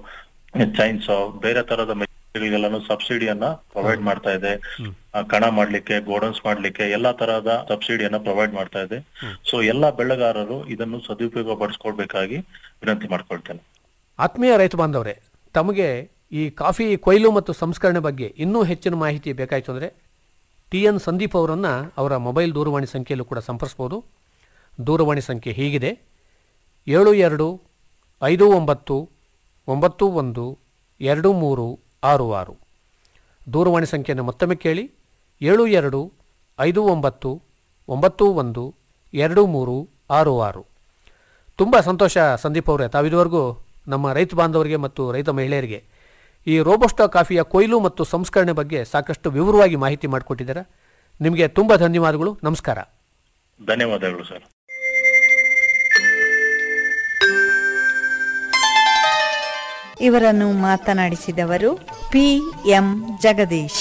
chains ಬೇರೆ ತರದ ಗಳಿಗೆಲ್ಲಾನು ಸಬ್ಸಿಡಿಯನ್ನ ಪ್ರೊವೈಡ್ ಮಾಡ್ತಾ ಇದೆ ಆ, ಕಣ ಮಾಡ್ಲಿಕ್ಕೆ ಗೋಡನ್ಸ್ ಮಾಡ್ಲಿಕ್ಕೆ ಎಲ್ಲಾ ತರಹದ ಸಬ್ಸಿಡಿಯನ್ನ ಪ್ರೊವೈಡ್ ಮಾಡ್ತಾ ಇದೆ ಸೊ ಎಲ್ಲಾ ಬೆಳೆಗಾರರು ಇದನ್ನು ಸದುಪಯೋಗ ಪಡಿಸ್ಕೊಳ್ಬೇಕಾಗಿ ವಿನಂತಿ ಮಾಡ್ಕೊಳ್ತೇನೆ ಆತ್ಮೀಯ ರೈತ ಬಾಂಧವರೇ ತಮಗೆ ಈ ಕಾಫಿ ಕೊಯ್ಲು ಮತ್ತು ಸಂಸ್ಕರಣೆ ಬಗ್ಗೆ ಇನ್ನೂ ಹೆಚ್ಚಿನ ಮಾಹಿತಿ ಬೇಕಾಯಿತು ಅಂದರೆ ಟಿ ಎನ್ ಸಂದೀಪ್ ಅವರನ್ನು ಅವರ ಮೊಬೈಲ್ ದೂರವಾಣಿ ಸಂಖ್ಯೆಯಲ್ಲೂ ಕೂಡ ಸಂಪರ್ಸ್ಬೋದು ದೂರವಾಣಿ ಸಂಖ್ಯೆ ಹೀಗಿದೆ ಏಳು ಎರಡು ಐದು ಒಂಬತ್ತು ಒಂಬತ್ತು ಒಂದು ಎರಡು ಮೂರು ಆರು ಆರು ದೂರವಾಣಿ ಸಂಖ್ಯೆಯನ್ನು ಮತ್ತೊಮ್ಮೆ ಕೇಳಿ ಏಳು ಎರಡು ಐದು ಒಂಬತ್ತು ಒಂಬತ್ತು ಒಂದು ಎರಡು ಮೂರು ಆರು ಆರು ತುಂಬ ಸಂತೋಷ ಸಂದೀಪ್ ಅವರೇ ತಾವಿದುವರೆಗೂ ನಮ್ಮ ರೈತ ಬಾಂಧವರಿಗೆ ಮತ್ತು ರೈತ ಮಹಿಳೆಯರಿಗೆ ಈ ರೋಬೋಸ್ಟಾ ಕಾಫಿಯ ಕೊಯ್ಲು ಮತ್ತು ಸಂಸ್ಕರಣೆ ಬಗ್ಗೆ ಸಾಕಷ್ಟು ವಿವರವಾಗಿ ಮಾಹಿತಿ ಮಾಡಿಕೊಟ್ಟಿದ್ದೀರಾ ನಿಮಗೆ ತುಂಬ ಧನ್ಯವಾದಗಳು ನಮಸ್ಕಾರ ಧನ್ಯವಾದಗಳು ಸರ್ ಇವರನ್ನು ಮಾತನಾಡಿಸಿದವರು ಪಿ ಎಂ ಜಗದೀಶ್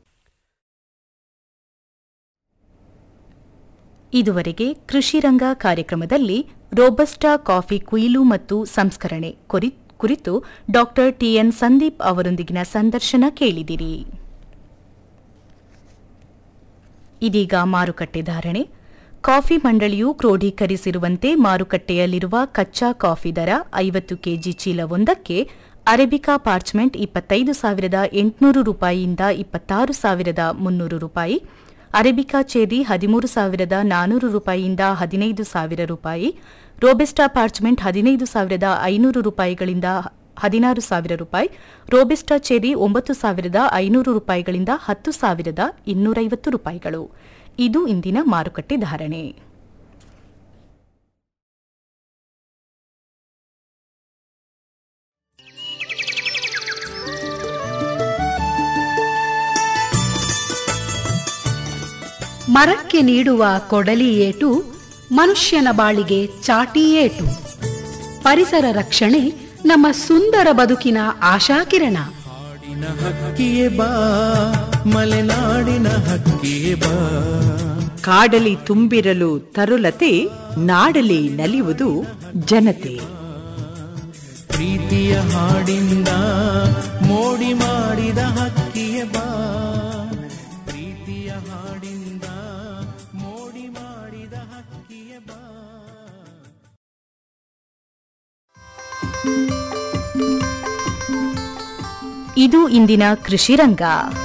ಇದುವರೆಗೆ ಕೃಷಿ ರಂಗ ಕಾರ್ಯಕ್ರಮದಲ್ಲಿ ರೋಬಸ್ಟಾ ಕಾಫಿ ಕುಯಿಲು ಮತ್ತು ಸಂಸ್ಕರಣೆ ಕುರಿ- ಕುರಿತು ಡಾಕ್ಟರ್ ಟಿಎನ್ ಸಂದೀಪ್ ಅವರೊಂದಿಗಿನ ಸಂದರ್ಶನ ಕೇಳಿದಿರಿ ಇದೀಗ ಮಾರುಕಟ್ಟೆ ಧಾರಣೆ ಕಾಫಿ ಮಂಡಳಿಯು ಕ್ರೋಢೀಕರಿಸಿರುವಂತೆ ಮಾರುಕಟ್ಟೆಯಲ್ಲಿರುವ ಕಚ್ಚಾ ಕಾಫಿ ದರ ಐವತ್ತು ಕೆಜಿ ಚೀಲವೊಂದಕ್ಕೆ ಅರೇಬಿಕಾ ಪಾರ್ಚ್ಮೆಂಟ್ ಇಪ್ಪತ್ತೈದು ಸಾವಿರದ ಎಂಟುನೂರು ರೂಪಾಯಿಯಿಂದ ಇಪ್ಪತ್ತಾರು ಸಾವಿರದ ಮುನ್ನೂರು ರೂಪಾಯಿ ಅರೇಬಿಕಾ ಚೆರ್ರಿ ಹದಿಮೂರು ಸಾವಿರದ ನಾನೂರು ರೂಪಾಯಿಯಿಂದ ಹದಿನೈದು ಸಾವಿರ ರೂಪಾಯಿ ರೋಬೆಸ್ಟಾ ಪಾರ್ಚ್ಮೆಂಟ್ ಹದಿನೈದು ಸಾವಿರದ ಐನೂರು ರೂಪಾಯಿಗಳಿಂದ ಹದಿನಾರು ಸಾವಿರ ರೂಪಾಯಿ ರೋಬೆಸ್ಟಾ ಚೆರ್ರಿ ಒಂಬತ್ತು ಸಾವಿರದ ಐನೂರು ರೂಪಾಯಿಗಳಿಂದ ಹತ್ತು ಸಾವಿರದ ಇನ್ನೂರೈವತ್ತು ರೂಪಾಯಿಗಳು ಇದು ಇಂದಿನ ಮಾರುಕಟ್ಟೆ ಧಾರಣೆ ಮರಕ್ಕೆ ನೀಡುವ ಕೊಡಲಿ ಏಟು ಮನುಷ್ಯನ ಬಾಳಿಗೆ ಚಾಟಿ ಏಟು ಪರಿಸರ ರಕ್ಷಣೆ ನಮ್ಮ ಸುಂದರ ಬದುಕಿನ ಆಶಾಕಿರಣ ನಾಡಿನ ಹಕ್ಕಿಯೇ ಬಾ ಮಲೆನಾಡಿನ ಹಕ್ಕಿಯೇ ಬಾ ಕಾಡಲಿ ತುಂಬಿರಲು ತರುಲತೆ ನಾಡಲಿ ನಲಿಯುವುದು ಜನತೆ ಪ್ರೀತಿಯ ಹಾಡಿಂದ ಮೋಡಿ ಮಾಡಿದ ಹಕ್ಕಿಯೇ ಬಾ ಪ್ರೀತಿಯ ಹಾಡಿಂದ ಮೋಡಿ ಮಾಡಿದ ಹಕ್ಕಿಯೇ ಬಾ ಇದು ಇಂದಿನ ಕೃಷಿ ರಂಗ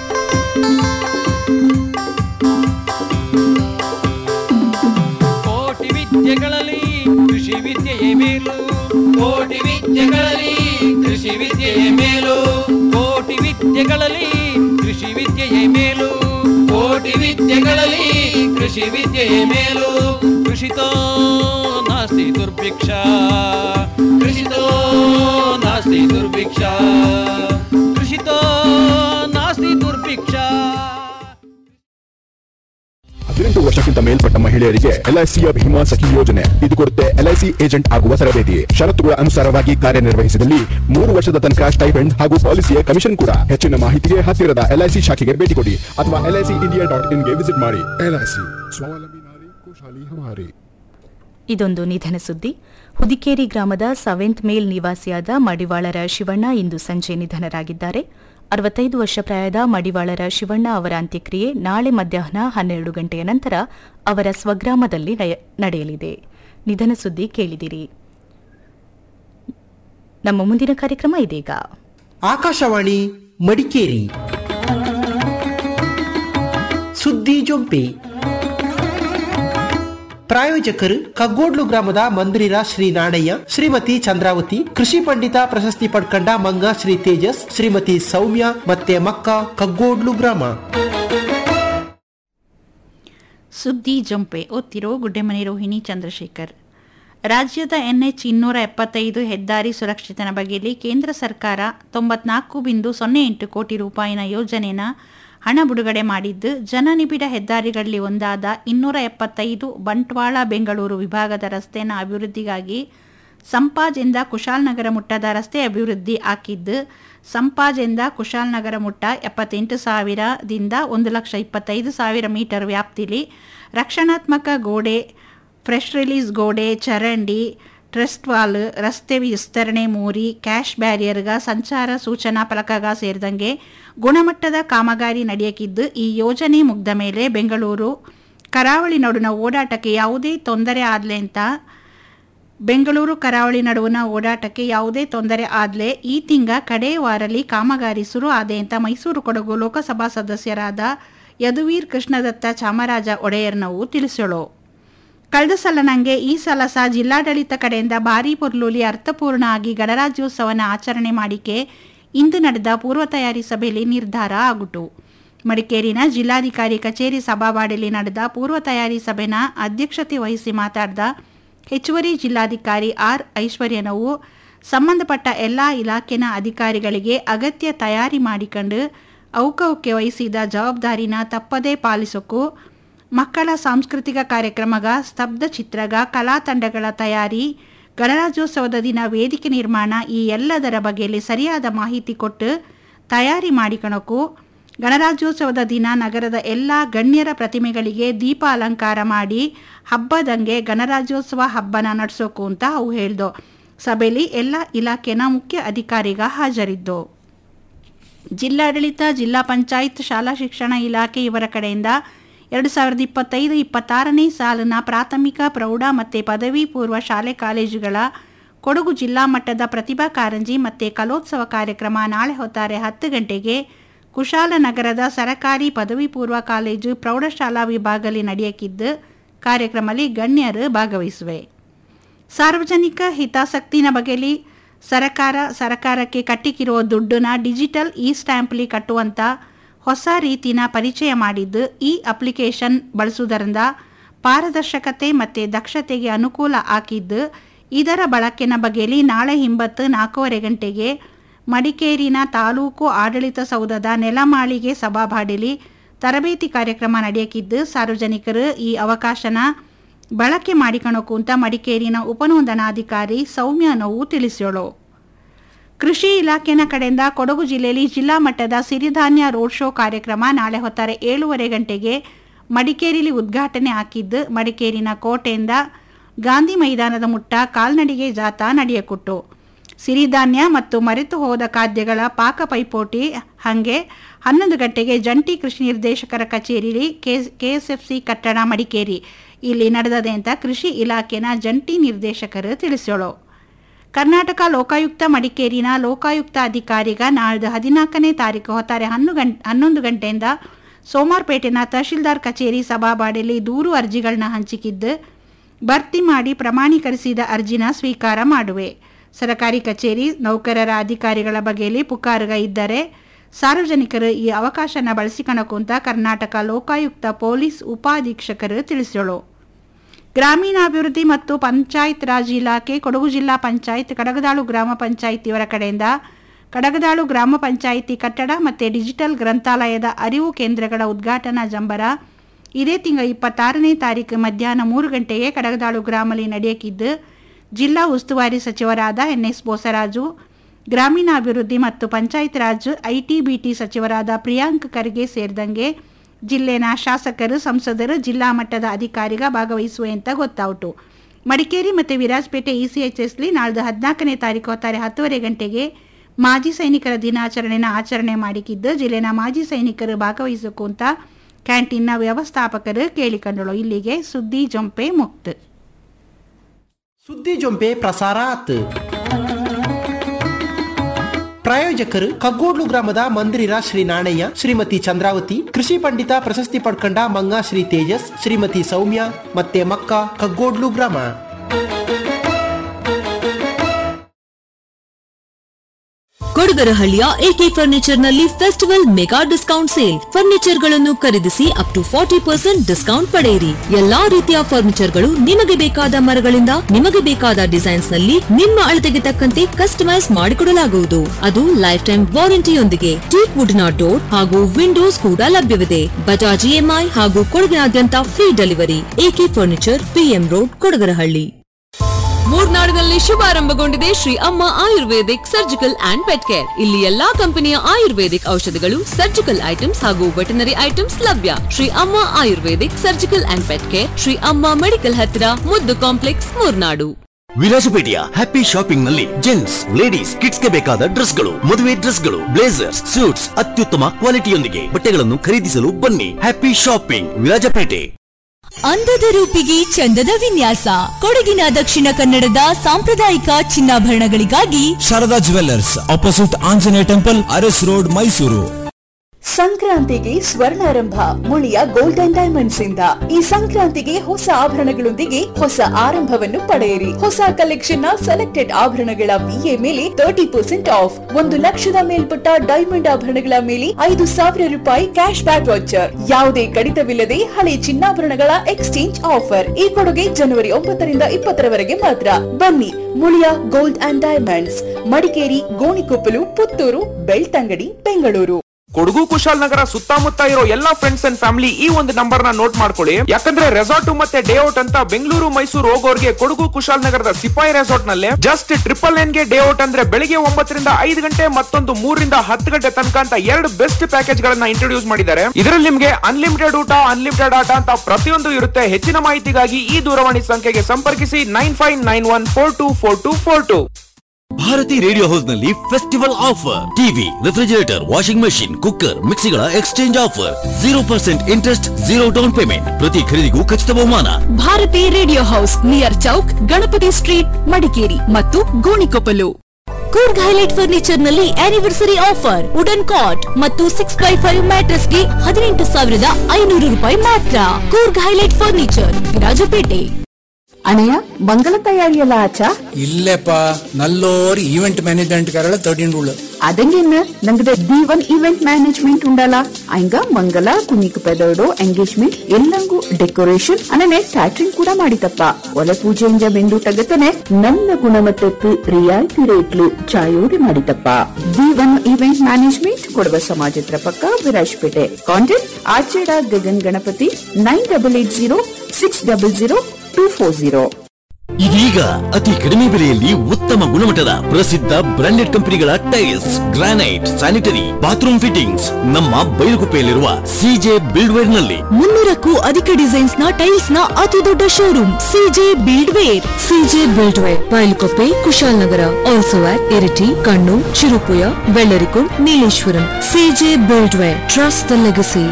ಕೋಟಿ ವಿದ್ಯೆಗಳಲ್ಲಿ ಕೃಷಿ ವಿದ್ಯೆಯೇ ಮೇಲು ಕೋಟಿ ವಿದ್ಯೆಗಳಲ್ಲಿ ಕೃಷಿ ವಿದ್ಯೆಯೇ ಮೇಲು ಕೋಟಿ ವಿದ್ಯೆಗಳಲ್ಲಿ ಕೃಷಿ ವಿದ್ಯೆಯೇ ಮೇಲು ಕೋಟಿ ವಿದ್ಯೆಗಳಲ್ಲಿ ಕೃಷಿ ವಿದ್ಯೆಯೇ ಮೇಲು ಕೃಷಿತೋ ನಾಸ್ತಿ ದುರ್ಭಿಕ್ಷ ಕೃಷಿತೋ ನಾಸ್ತಿ ದುರ್ಭಿಕ್ಷ ಕೃಷಿತೋ ನಾಸ್ತಿ ದುರ್ಭಿಕ್ಷ ಹದಿನೆಂಟು ವರ್ಷಕ್ಕಿಂತ ಮೇಲ್ಪಟ್ಟ ಮಹಿಳೆಯರಿಗೆ ಎಲ್ಐಸಿಯ ಭೀಮಾ ಸಖಿ ಯೋಜನೆ ಇದು ಕೊಡುತ್ತೆ ಎಲ್ಐಸಿ ಏಜೆಂಟ್ ಆಗುವ ತರಬೇತಿ ಷರತ್ತುಗಳ ಅನುಸಾರವಾಗಿ ಕಾರ್ಯನಿರ್ವಹಿಸಿದಲ್ಲಿ ಮೂರು ವರ್ಷದ ತನಕ ಸ್ಟೈಪೆಂಡ್ ಹಾಗೂ ಪಾಲಿಸಿಯ ಕಮಿಷನ್ ಕೂಡ ಹೆಚ್ಚಿನ ಮಾಹಿತಿಗೆ ಹತ್ತಿರದ ಎಲ್ಐಸಿ ಶಾಖೆಗೆ ಭೇಟಿ ಕೊಡಿ ಅಥವಾ ಎಲ್ಐಸಿ ಇಂಡಿಯಾ ಡಾಟ್ ಇನ್ಗೆ ವಿಸಿಟ್ ಮಾಡಿ ಎಲ್ಐಸಿ ಸ್ವಾವಲಂಬಿ ನಾರಿ ಖುಷಾಲಿ ಹಮಾರಿ ಇದೊಂದು ನಿಧನ ಸುದ್ದಿ ಹುದಿಕೇರಿ ಗ್ರಾಮದ ಸೆವೆಂತ್ ಮೇಲ್ ನಿವಾಸಿಯಾದ ಮಡಿವಾಳರ ಶಿವಣ್ಣ ಇಂದು ಸಂಜೆ ನಿಧನರಾಗಿದ್ದಾರೆ ಅರವತ್ತೈದು ವರ್ಷ ಪ್ರಾಯದ ಮಡಿವಾಳರ ಶಿವಣ್ಣ ಅವರ ಅಂತ್ಯಕ್ರಿಯೆ ನಾಳೆ ಮಧ್ಯಾಹ್ನ ಹನ್ನೆರಡು ಗಂಟೆಯ ನಂತರ ಅವರ ಸ್ವಗ್ರಾಮದಲ್ಲಿ ನಯ- ನಡೆಯಲಿದೆ ನಿಧನ ಸುದ್ದಿ ಕೇಳಿದಿರಿ ನಮ್ಮ ಮುಂದಿನ ಕಾರ್ಯಕ್ರಮ ಇದೀಗ ಆಕಾಶವಾಣಿ ಮಡಿಕೇರಿ ಸುದ್ದಿ ಜೊಂಪೆ ಪ್ರಾಯೋಜಕರು ಕಗ್ಗೋಡ್ಲು ಗ್ರಾಮದ ಮಂದಿರ ಶ್ರೀ ನಾಣಯ್ಯ ಶ್ರೀಮತಿ ಚಂದ್ರಾವತಿ ಕೃಷಿ ಪಂಡಿತ ಪ್ರಶಸ್ತಿ ಪಡ್ಕಂಡ ಮಂಗ ಶ್ರೀ ತೇಜಸ್ ಶ್ರೀಮತಿ ಸೌಮ್ಯ ಮತ್ತೆ ಮಕ್ಕ ಕಗ್ಗೋಡ್ಲು ಗ್ರಾಮ ಸುದ್ದಿ ಜಂಪೆ ಓದ್ತಿರೋ ಗುಡ್ಡೆಮನೆ ರೋಹಿಣಿ ಚಂದ್ರಶೇಖರ್ ರಾಜ್ಯದ ಎನ್ಎಚ್ ಇನ್ನೂರ ಎಪ್ಪತ್ತೈದು ಹೆದ್ದಾರಿ ಸುರಕ್ಷಿತನ ಬಗೆಯಲ್ಲಿ ಕೇಂದ್ರ ಸರ್ಕಾರ ತೊಂಬತ್ನಾಲ್ಕು ಬಿಂದು ಸೊನ್ನೆ ಎಂಟು ಕೋಟಿ ರೂಪಾಯಿನ ಯೋಜನೆನ ಹಣ ಬಿಡುಗಡೆ ಮಾಡಿದ್ದು ಜನನಿಬಿಡ ಹೆದ್ದಾರಿಗಳಲ್ಲಿ ಒಂದಾದ ಇನ್ನೂರ ಎಪ್ಪತ್ತೈದು ಬಂಟ್ವಾಳ ಬೆಂಗಳೂರು ವಿಭಾಗದ ರಸ್ತೆನ ಅಭಿವೃದ್ಧಿಗಾಗಿ ಸಂಪಾಜೆಂದ ಕುಶಾಲನಗರ ಮುಟ್ಟದ ರಸ್ತೆ ಅಭಿವೃದ್ಧಿ ಹಾಕಿದ್ದು ಸಂಪಾಜೆಂದ ಕುಶಾಲನಗರ ಮುಟ್ಟ ಎಪ್ಪತ್ತೆಂಟು ಸಾವಿರದಿಂದ ಒಂದು ಲಕ್ಷ ಇಪ್ಪತ್ತೈದು ಸಾವಿರ ಮೀಟರ್ ವ್ಯಾಪ್ತಿಲಿ ರಕ್ಷಣಾತ್ಮಕ ಗೋಡೆ ಫ್ರೆಶ್ ರಿಲೀಸ್ ಗೋಡೆ ಚರಂಡಿ ಟ್ರಸ್ಟ್ ವಾಲ್ ರಸ್ತೆ ವಿಸ್ತರಣೆ ಮೂರಿ ಕ್ಯಾಶ್ ಬ್ಯಾರಿಯರ್ಗ ಸಂಚಾರ ಸೂಚನಾ ಫಲಕಗ ಸೇರಿದಂಗೆ ಗುಣಮಟ್ಟದ ಕಾಮಗಾರಿ ನಡೆಯಕಿದ್ದು ಈ ಯೋಜನೆ ಮುಗ್ದ ಮೇಲೆ ಬೆಂಗಳೂರು ಕರಾವಳಿ ನಡುವಿನ ಓಡಾಟಕ್ಕೆ ಯಾವುದೇ ತೊಂದರೆ ಆದ್ಲೆ ಅಂತ ಬೆಂಗಳೂರು ಕರಾವಳಿ ನಡುವಿನ ಓಡಾಟಕ್ಕೆ ಯಾವುದೇ ತೊಂದರೆ ಆದ್ಲೆ ಈ ತಿಂಗ ಕಡೇ ವಾರಲ್ಲಿ ಕಾಮಗಾರಿ ಶುರು ಆದೆ ಅಂತ ಮೈಸೂರು ಕೊಡಗು ಲೋಕಸಭಾ ಸದಸ್ಯರಾದ ಯದುವೀರ್ ಕೃಷ್ಣದತ್ತ ಚಾಮರಾಜ ಒಡೆಯರ್ನವು ತಿಳಿಸಳು ಕಳೆದ ಸಲ ನನಗೆ ಈ ಸಲ ಸಹ ಜಿಲ್ಲಾಡಳಿತ ಕಡೆಯಿಂದ ಭಾರೀ ಪುರ್ಲೂಲಿ ಅರ್ಥಪೂರ್ಣ ಆಗಿ ಗಣರಾಜ್ಯೋತ್ಸವನ ಆಚರಣೆ ಮಾಡಿಕೆ ಇಂದು ನಡೆದ ಪೂರ್ವ ತಯಾರಿ ಸಭೆಯಲ್ಲಿ ನಿರ್ಧಾರ ಆಗುಟು ಮಡಿಕೇರಿನ ಜಿಲ್ಲಾಧಿಕಾರಿ ಕಚೇರಿ ಸಭಾವಾಡಿಯಲ್ಲಿ ನಡೆದ ಪೂರ್ವ ತಯಾರಿ ಸಭೆನ ಅಧ್ಯಕ್ಷತೆ ವಹಿಸಿ ಮಾತಾಡಿದ ಹೆಚ್ಚುವರಿ ಜಿಲ್ಲಾಧಿಕಾರಿ ಆರ್ ಐಶ್ವರ್ಯನವು ಸಂಬಂಧಪಟ್ಟ ಎಲ್ಲ ಇಲಾಖೆನ ಅಧಿಕಾರಿಗಳಿಗೆ ಅಗತ್ಯ ತಯಾರಿ ಮಾಡಿಕೊಂಡು ಅವಕವಕ್ಕೆ ವಹಿಸಿದ ಜವಾಬ್ದಾರಿನ ತಪ್ಪದೇ ಪಾಲಿಸೋಕು ಮಕ್ಕಳ ಸಾಂಸ್ಕೃತಿಕ ಕಾರ್ಯಕ್ರಮಗ ಸ್ತಬ್ಧ ಚಿತ್ರಗ ಕಲಾ ತಂಡಗಳ ತಯಾರಿ ಗಣರಾಜ್ಯೋತ್ಸವದ ದಿನ ವೇದಿಕೆ ನಿರ್ಮಾಣ ಈ ಎಲ್ಲದರ ಬಗೆಯಲ್ಲಿ ಸರಿಯಾದ ಮಾಹಿತಿ ಕೊಟ್ಟು ತಯಾರಿ ಮಾಡಿಕಣಕು ಗಣರಾಜ್ಯೋತ್ಸವದ ದಿನ ನಗರದ ಎಲ್ಲ ಗಣ್ಯರ ಪ್ರತಿಮೆಗಳಿಗೆ ದೀಪ ಅಲಂಕಾರ ಮಾಡಿ ಹಬ್ಬದಂಗೆ ಗಣರಾಜ್ಯೋತ್ಸವ ಹಬ್ಬನ ನಡೆಸೋಕು ಅಂತ ಅವು ಹೇಳ್ದು ಸಭೆಯಲ್ಲಿ ಎಲ್ಲ ಇಲಾಖೆನ ಮುಖ್ಯ ಅಧಿಕಾರಿಗ ಹಾಜರಿದ್ದು ಜಿಲ್ಲಾಡಳಿತ ಜಿಲ್ಲಾ ಪಂಚಾಯತ್ ಶಾಲಾ ಶಿಕ್ಷಣ ಇಲಾಖೆ ಇವರ ಕಡೆಯಿಂದ ಎರಡು ಸಾವಿರದ ಇಪ್ಪತ್ತೈದು ಇಪ್ಪತ್ತಾರನೇ ಸಾಲಿನ ಪ್ರಾಥಮಿಕ ಪ್ರೌಢ ಮತ್ತು ಪದವಿ ಪೂರ್ವ ಶಾಲೆ ಕಾಲೇಜುಗಳ ಕೊಡಗು ಜಿಲ್ಲಾ ಮಟ್ಟದ ಪ್ರತಿಭಾ ಕಾರಂಜಿ ಮತ್ತು ಕಲೋತ್ಸವ ಕಾರ್ಯಕ್ರಮ ನಾಳೆ ಹೊತ್ತಾರೆ ಹತ್ತು ಗಂಟೆಗೆ ಕುಶಾಲನಗರದ ಸರಕಾರಿ ಪದವಿ ಪೂರ್ವ ಕಾಲೇಜು ಪ್ರೌಢಶಾಲಾ ವಿಭಾಗದಲ್ಲಿ ನಡೆಯಕಿದ್ದು ಕಾರ್ಯಕ್ರಮದಲ್ಲಿ ಗಣ್ಯರು ಭಾಗವಹಿಸುವೆ ಸಾರ್ವಜನಿಕ ಹಿತಾಸಕ್ತಿನ ಬಗೆಯಲ್ಲಿ ಸರಕಾರ ಸರಕಾರಕ್ಕೆ ಕಟ್ಟಿಕಿರುವ ದುಡ್ಡನ್ನ ಡಿಜಿಟಲ್ ಇ ಸ್ಟ್ಯಾಂಪ್ಲಿ ಕಟ್ಟುವಂಥ ಹೊಸ ರೀತಿನ ಪರಿಚಯ ಮಾಡಿದ್ದು ಈ ಅಪ್ಲಿಕೇಶನ್ ಬಳಸುವುದರಿಂದ ಪಾರದರ್ಶಕತೆ ಮತ್ತು ದಕ್ಷತೆಗೆ ಅನುಕೂಲ ಹಾಕಿದ್ದು ಇದರ ಬಳಕೆನ ಬಗೆಯಲ್ಲಿ ನಾಳೆ ಹಿಂಬತ್ತು ನಾಲ್ಕೂವರೆ ಗಂಟೆಗೆ ಮಡಿಕೇರಿನ ತಾಲೂಕು ಆಡಳಿತ ಸೌಧದ ನೆಲಮಾಳಿಗೆ ಸಭಾಭಾಡಿಲಿ ತರಬೇತಿ ಕಾರ್ಯಕ್ರಮ ನಡೆಯಕಿದ್ದು ಸಾರ್ವಜನಿಕರು ಈ ಅವಕಾಶನ ಬಳಕೆ ಮಾಡಿಕೊಳ್ಳೋಕು ಅಂತ ಮಡಿಕೇರಿನ ಉಪನೋಂದಣಾಧಿಕಾರಿ ಸೌಮ್ಯ ನೋವು ತಿಳಿಸ್ಯೋಳು ಕೃಷಿ ಇಲಾಖೆನ ಕಡೆಯಿಂದ ಕೊಡಗು ಜಿಲ್ಲೆಯಲ್ಲಿ ಜಿಲ್ಲಾ ಮಟ್ಟದ ಸಿರಿಧಾನ್ಯ ರೋಡ್ ಶೋ ಕಾರ್ಯಕ್ರಮ ನಾಳೆ ಹೊತ್ತಾರೆ ಏಳೂವರೆ ಗಂಟೆಗೆ ಮಡಿಕೇರಿಲಿ ಉದ್ಘಾಟನೆ ಹಾಕಿದ್ದು ಮಡಿಕೇರಿನ ಕೋಟೆಯಿಂದ ಗಾಂಧಿ ಮೈದಾನದ ಮುಟ್ಟ ಕಾಲ್ನಡಿಗೆ ಜಾಥಾ ನಡೆಯಕೊಟ್ಟು ಸಿರಿಧಾನ್ಯ ಮತ್ತು ಮರೆತು ಹೋದ ಖಾದ್ಯಗಳ ಪಾಕ ಪೈಪೋಟಿ ಹಾಗೆ ಹನ್ನೊಂದು ಗಂಟೆಗೆ ಜಂಟಿ ಕೃಷಿ ನಿರ್ದೇಶಕರ ಕಚೇರಿಲಿ ಕೆಎಸ್ಎಫ್ಸಿ ಕಟ್ಟಡ ಮಡಿಕೇರಿ ಇಲ್ಲಿ ನಡೆದದೆ ಅಂತ ಕೃಷಿ ಇಲಾಖೆನ ಜಂಟಿ ನಿರ್ದೇಶಕರು ತಿಳಿಸೋಳು ಕರ್ನಾಟಕ ಲೋಕಾಯುಕ್ತ ಮಡಿಕೇರಿನ ಲೋಕಾಯುಕ್ತ ಅಧಿಕಾರಿಗ ನಾಳ್ದು ಹದಿನಾಲ್ಕನೇ ತಾರೀಕು ಹೊತ್ತಾರೆ ಹನ್ನು ಗಂಟೆ ಹನ್ನೊಂದು ಗಂಟೆಯಿಂದ ಸೋಮಾರ್ಪೇಟೆನ ತಹಶೀಲ್ದಾರ್ ಕಚೇರಿ ಸಭಾಬಾಡಿಯಲ್ಲಿ ದೂರು ಅರ್ಜಿಗಳನ್ನ ಹಂಚಿಕಿದ್ದು ಭರ್ತಿ ಮಾಡಿ ಪ್ರಮಾಣೀಕರಿಸಿದ ಅರ್ಜಿನ ಸ್ವೀಕಾರ ಮಾಡುವೆ ಸರಕಾರಿ ಕಚೇರಿ ನೌಕರರ ಅಧಿಕಾರಿಗಳ ಬಗೆಯಲ್ಲಿ ಪುಕಾರುಗ ಇದ್ದರೆ ಸಾರ್ವಜನಿಕರು ಈ ಅವಕಾಶನ ಬಳಸಿಕೊಳ್ಳಕು ಅಂತ ಕರ್ನಾಟಕ ಲೋಕಾಯುಕ್ತ ಪೊಲೀಸ್ ಉಪಾಧೀಕ್ಷಕರು ತಿಳಿಸೋಳು ಗ್ರಾಮೀಣಾಭಿವೃದ್ಧಿ ಮತ್ತು ಪಂಚಾಯತ್ ರಾಜ್ ಇಲಾಖೆ ಕೊಡಗು ಜಿಲ್ಲಾ ಪಂಚಾಯತ್ ಕಡಗದಾಳು ಗ್ರಾಮ ಪಂಚಾಯತ್ ಇವರ ಕಡೆಯಿಂದ ಕಡಗದಾಳು ಗ್ರಾಮ ಪಂಚಾಯಿತಿ ಕಟ್ಟಡ ಮತ್ತು ಡಿಜಿಟಲ್ ಗ್ರಂಥಾಲಯದ ಅರಿವು ಕೇಂದ್ರಗಳ ಉದ್ಘಾಟನಾ ಜಂಬರ ಇದೇ ತಿಂಗಳ ಇಪ್ಪತ್ತಾರನೇ ತಾರೀಕು ಮಧ್ಯಾಹ್ನ ಮೂರು ಗಂಟೆಗೆ ಕಡಗದಾಳು ಗ್ರಾಮದಲ್ಲಿ ನಡೆಯಕ್ಕಿದ್ದು ಜಿಲ್ಲಾ ಉಸ್ತುವಾರಿ ಸಚಿವರಾದ ಎನ್ ಎಸ್ ಬೋಸರಾಜು ಗ್ರಾಮೀಣಾಭಿವೃದ್ಧಿ ಮತ್ತು ಪಂಚಾಯತ್ ರಾಜ್ ಐಟಿ ಬಿಟಿ ಸಚಿವರಾದ ಪ್ರಿಯಾಂಕ್ ಖರ್ಗೆ ಸೇರಿದಂಗೆ ಜಿಲ್ಲೆನ ಶಾಸಕರು ಸಂಸದರು ಜಿಲ್ಲಾ ಮಟ್ಟದ ಅಧಿಕಾರಿಗ ಭಾಗವಹಿಸುವೆ ಅಂತ ಗೊತ್ತಾಯಿತು ಮಡಿಕೇರಿ ಮತ್ತು ವಿರಾಜಪೇಟೆ ಇಸಿಎಚ್ಎಸ್ಲಿ ನಾಳ್ದು ಹದಿನಾಲ್ಕನೇ ತಾರೀಕು ಹೊತ್ತಾರೆ ಹತ್ತುವರೆ ಗಂಟೆಗೆ ಮಾಜಿ ಸೈನಿಕರ ದಿನಾಚರಣೆನ ಆಚರಣೆ ಮಾಡಿಕಿದ್ದು ಜಿಲ್ಲೆನ ಮಾಜಿ ಸೈನಿಕರು ಭಾಗವಹಿಸಬೇಕು ಅಂತ ಕ್ಯಾಂಟೀನ್ನ ವ್ಯವಸ್ಥಾಪಕರು ಕೇಳಿಕೊಂಡಳು ಇಲ್ಲಿಗೆ ಸುದ್ದಿ ಜೊಂಪೆ ಮುಕ್ತ ಸುದ್ದಿ ಜೊಂಪೆ ಪ್ರಸಾರ ಆತ್ ಪ್ರಾಯೋಜಕರು ಕಗ್ಗೋಡ್ಲು ಗ್ರಾಮದ ಮಂದಿರ ಶ್ರೀ ನಾಣಯ್ಯ ಶ್ರೀಮತಿ ಚಂದ್ರಾವತಿ ಕೃಷಿ ಪಂಡಿತ ಪ್ರಶಸ್ತಿ ಪಡ್ಕೊಂಡ ಮಂಗ ಶ್ರೀ ತೇಜಸ್ ಶ್ರೀಮತಿ ಸೌಮ್ಯ ಮತ್ತೆ ಮಕ್ಕ ಕಗ್ಗೋಡ್ಲು ಗ್ರಾಮ ಕೊಡಗರಹಳ್ಳಿಯ ಎಕೆ ಫರ್ನಿಚರ್ ನಲ್ಲಿ festival mega discount sale furniture ಗಳನ್ನು ಖರೀದಿಸಿ up to forty percent discount ಪಡೆಯಿರಿ ಎಲ್ಲಾ ರೀತಿಯ ಫರ್ನಿಚರ್ ಗಳು ನಿಮಗೆ ಬೇಕಾದ ಮರಗಳಿಂದ ನಿಮಗೆ ಬೇಕಾದ ಡಿಸೈನ್ಸ್ ನಲ್ಲಿ ನಿಮ್ಮ ಅಳತೆಗೆ ತಕ್ಕಂತೆ ಕಸ್ಟಮೈಸ್ ಮಾಡಿಕೊಡಲಾಗುವುದು ಅದು ಲೈಫ್ ಟೈಮ್ ವಾರಂಟಿಯೊಂದಿಗೆ ಟೀಕ್ ವುಡ್ ನ ಡೋರ್ ಹಾಗೂ ವಿಂಡೋಸ್ ಕೂಡ ಲಭ್ಯವಿದೆ ಬಜಾಜ್ ಇಎಂಐ ಹಾಗೂ ಕೊಡಗಿನಾದ್ಯಂತ free delivery AK furniture PM road Kodagarahalli ಮೂರ್ನಾಡಿನಲ್ಲಿ ಶುಭಾರಂಭಗೊಂಡಿದೆ Shri Amma ayurvedic surgical and pet care ಇಲ್ಲಿ ಎಲ್ಲಾ ಕಂಪನಿಯ ಆಯುರ್ವೇದಿಕ್ ಔಷಧಿಗಳು ಸರ್ಜಿಕಲ್ ಐಟಮ್ಸ್ ಹಾಗೂ ವೆಟನರಿ ಐಟಮ್ಸ್ ಲಭ್ಯ Shri Amma ayurvedic surgical and pet care Shri Amma medical ಹತ್ತಿರ ಮುದ್ದು ಕಾಂಪ್ಲೆಕ್ಸ್ ಮೂರ್ನಾಡು ವಿರಾಜಪೇಟೆಯ ಹ್ಯಾಪಿ ಶಾಪಿಂಗ್ ನಲ್ಲಿ ಜೆಂಟ್ಸ್ ಲೇಡೀಸ್ ಕಿಡ್ಸ್ ಗೆ ಬೇಕಾದ ಡ್ರೆಸ್ ಗಳು ಮದುವೆ ಡ್ರೆಸ್ ಗಳು ಬ್ಲೇಸರ್ಸ್ ಸೂಟ್ಸ್ ಅತ್ಯುತ್ತಮ ಕ್ವಾಲಿಟಿಯೊಂದಿಗೆ ಬಟ್ಟೆಗಳನ್ನು ಖರೀದಿಸಲು ಬನ್ನಿ ಹ್ಯಾಪಿ ಶಾಪಿಂಗ್ ವಿರಾಜಪೇಟೆ ಅಂದದ ರೂಪಿಗೆ ಚಂದದ ವಿನ್ಯಾಸ ಕೊಡಗಿನ ದಕ್ಷಿಣ ಕನ್ನಡದ ಸಾಂಪ್ರದಾಯಿಕ ಚಿನ್ನಾಭರಣಗಳಿಗಾಗಿ Sharada jewellers opposite Anjaneya temple Aras road Mysuru ಸಂಕ್ರಾಂತಿಗೆ ಸ್ವರ್ಣಾರಂಭ ಮುಳಿಯ ಗೋಲ್ಡನ್ ಡೈಮಂಡ್ಸ್ ಇಂದ ಈ ಸಂಕ್ರಾಂತಿಗೆ ಹೊಸ ಆಭರಣಗಳೊಂದಿಗೆ ಹೊಸ ಆರಂಭವನ್ನು ಪಡೆಯಿರಿ ಹೊಸ ಕಲೆಕ್ಷನ್ ನ ಸೆಲೆಕ್ಟೆಡ್ ಆಭರಣಗಳ ವಿಎ ಮೇಲೆ ತರ್ಟಿ ಪರ್ಸೆಂಟ್ ಆಫ್ ಒಂದು ಲಕ್ಷದ ಮೇಲ್ಪಟ್ಟ ಡೈಮಂಡ್ ಆಭರಣಗಳ ಮೇಲೆ ಐದು ಸಾವಿರ ರೂಪಾಯಿ ಕ್ಯಾಶ್ ಬ್ಯಾಕ್ ವಾಚರ್ ಯಾವುದೇ ಕಡಿತವಿಲ್ಲದೆ ಹಳೆ ಚಿನ್ನಾಭರಣಗಳ ಎಕ್ಸ್ಚೇಂಜ್ ಆಫರ್ ಈ ಕೊಡುಗೆ ಜನವರಿ ಒಂಬತ್ತರಿಂದ ಇಪ್ಪತ್ತರವರೆಗೆ ಮಾತ್ರ ಬನ್ನಿ Muliya gold and diamonds Madikeri Gonikoppal Puttur Belthangady Bengaluru Kodagu Kushalnagar ಸುತ್ತಮುತ್ತ ಇರೋ ಎಲ್ಲಾ ಫ್ರೆಂಡ್ಸ್ ಅಂಡ್ ಫ್ಯಾಮಿಲಿ ಈ ಒಂದು ನಂಬರ್ ನ ನೋಟ್ ಮಾಡ್ಕೊಳ್ಳಿ ಯಾಕಂದ್ರೆ ರೆಸಾರ್ಟ್ ಮತ್ತೆ ಡೇ ಔಟ್ ಅಂತ ಬೆಂಗಳೂರು ಮೈಸೂರು ಹೋಗೋರ್ಗೆ ಕೊಡಗು ಕುಶಾಲನಗರದ ಸಿಪಾಯಿ ರೆಸಾರ್ಟ್ ನಲ್ಲಿ ಜಸ್ಟ್ ಟ್ರಿಪಲ್ ನೈನ್ ಗೆ ಡೇ ಔಟ್ ಅಂದ್ರೆ ಬೆಳಿಗ್ಗೆ ಒಂಬತ್ತರಿಂದ ಐದು ಗಂಟೆ ಮತ್ತೊಂದು ಮೂರರಿಂದ ಹತ್ತು ಗಂಟೆ ತನಕ ಅಂತ ಎರಡು ಬೆಸ್ಟ್ ಪ್ಯಾಕೇಜ್ ಗಳನ್ನ ಇಂಟ್ರೊಡ್ಯೂಸ್ ಮಾಡಿದ್ದಾರೆ ಇದರಲ್ಲಿ ನಿಮ್ಗೆ ಅನ್ಲಿಮಿಟೆಡ್ ಊಟ ಅನ್ಲಿಮಿಟೆಡ್ ಆಟ ಅಂತ ಪ್ರತಿಯೊಂದು ಇರುತ್ತೆ ಹೆಚ್ಚಿನ ಮಾಹಿತಿಗಾಗಿ ಈ ದೂರವಾಣಿ ಸಂಖ್ಯೆಗೆ ಸಂಪರ್ಕಿಸಿ nine five nine one four two four two four two Bharati radio house ನಲ್ಲಿ festival offer TV refrigerator washing machine cooker ಮಿಕ್ಸಿಗಳ exchange offer zero percent interest zero down payment ಪ್ರತಿ ಖರೀದಿಗೂ ಖಚಿತ ಬಹುಮಾನ Bharati radio house near Chowk Ganapati street Madikeri ಮತ್ತು ಗೋಣಿಕೊಪ್ಪಲು ಕೂರ್ಗ್ ಹೈಲೈಟ್ ಫರ್ನಿಚರ್ ನಲ್ಲಿ ಆನಿವರ್ಸರಿ ಆಫರ್ ವುಡನ್ ಕಾಟ್ ಮತ್ತು ಸಿಕ್ಸ್ ಬೈ ಫೈವ್ ಮ್ಯಾಟ್ರೆಸ್ ಗೆ ಹದಿನೆಂಟು ಸಾವಿರದ ಐನೂರು ರೂಪಾಯಿ ಮಾತ್ರ ಕೂರ್ಗ್ ಹೈಲೈಟ್ ಫರ್ನಿಚರ್ ವಿರಾಜಪೇಟೆ ಅಣಯ್ಯ ಮಂಗಲ ತಯಾರಿಯಲ್ಲ ಆಚಾ ഇല്ലപ്പാ നല്ലൊരു ഈവന്റ് മാനേജ്മെന്റ് തൊടിയുള്ളു അതെങ്ങനെ ഞങ്ങളുടെ ബി വൺ ഇവന്റ് മാനേജ്മെന്റ് ഉണ്ടല്ല അയങ്ക ಮಂಗಲ ಕುಣಿಕು ಪೆದೋಡು ಎಂಗೇಜ್ಮೆಂಟ್ ಎಲ್ಲಂಗೂ ಡೆಕೋರೇಷನ್ ಅನನೆ ಕ್ಯಾಟ್ರಿಂಗ್ ಕೂಡ ಮಾಡಿತಪ್ಪ ಒಲೆ ಪೂಜೆಯಿಂದ ಬೆಂದು ತಗತನೆ ನನ್ನ ಗುಣಮಟ್ಟಕ್ಕೆ ರಿಯಾಯಿತಿ ರೇಟ್ಲು ಚಾಯೋಡಿ ಮಾಡಿತಪ್ಪ B one event management Kodava Samaja ಹತ್ರ ಪಕ್ಕ ವಿರಾಜ್ಪೇಟೆ ಕಾಂಟ್ಯಾಕ್ಟ್ ಆಚೆಡ Gagan Ganapati nine double eight zero six double zero two four zero ಇದೀಗ ಅತಿ ಕಡಿಮೆ ಬೆಲೆಯಲ್ಲಿ ಉತ್ತಮ ಗುಣಮಟ್ಟದ ಪ್ರಸಿದ್ಧ ಬ್ರಾಂಡೆಡ್ ಕಂಪನಿಗಳ tiles granite sanitary bathroom fittings ನಮ್ಮ ಬೈಲುಗುಪ್ಪೆಯಲ್ಲಿರುವ ಸಿಜೆ ಬಿಲ್ಡ್ವೇರ್ ನಲ್ಲಿ ಮುನ್ನೂರಕ್ಕೂ ಅಧಿಕ ಡಿಸೈನ್ಸ್ ನ ಟೈಲ್ಸ್ ನ ಅತಿ ದೊಡ್ಡ showroom CJ build ware CJ build ware Bylakuppe Kushalnagar also at Iritty Kannur Cherupuzha Vellarikundu Nileshwaram CJ build ware trust the legacy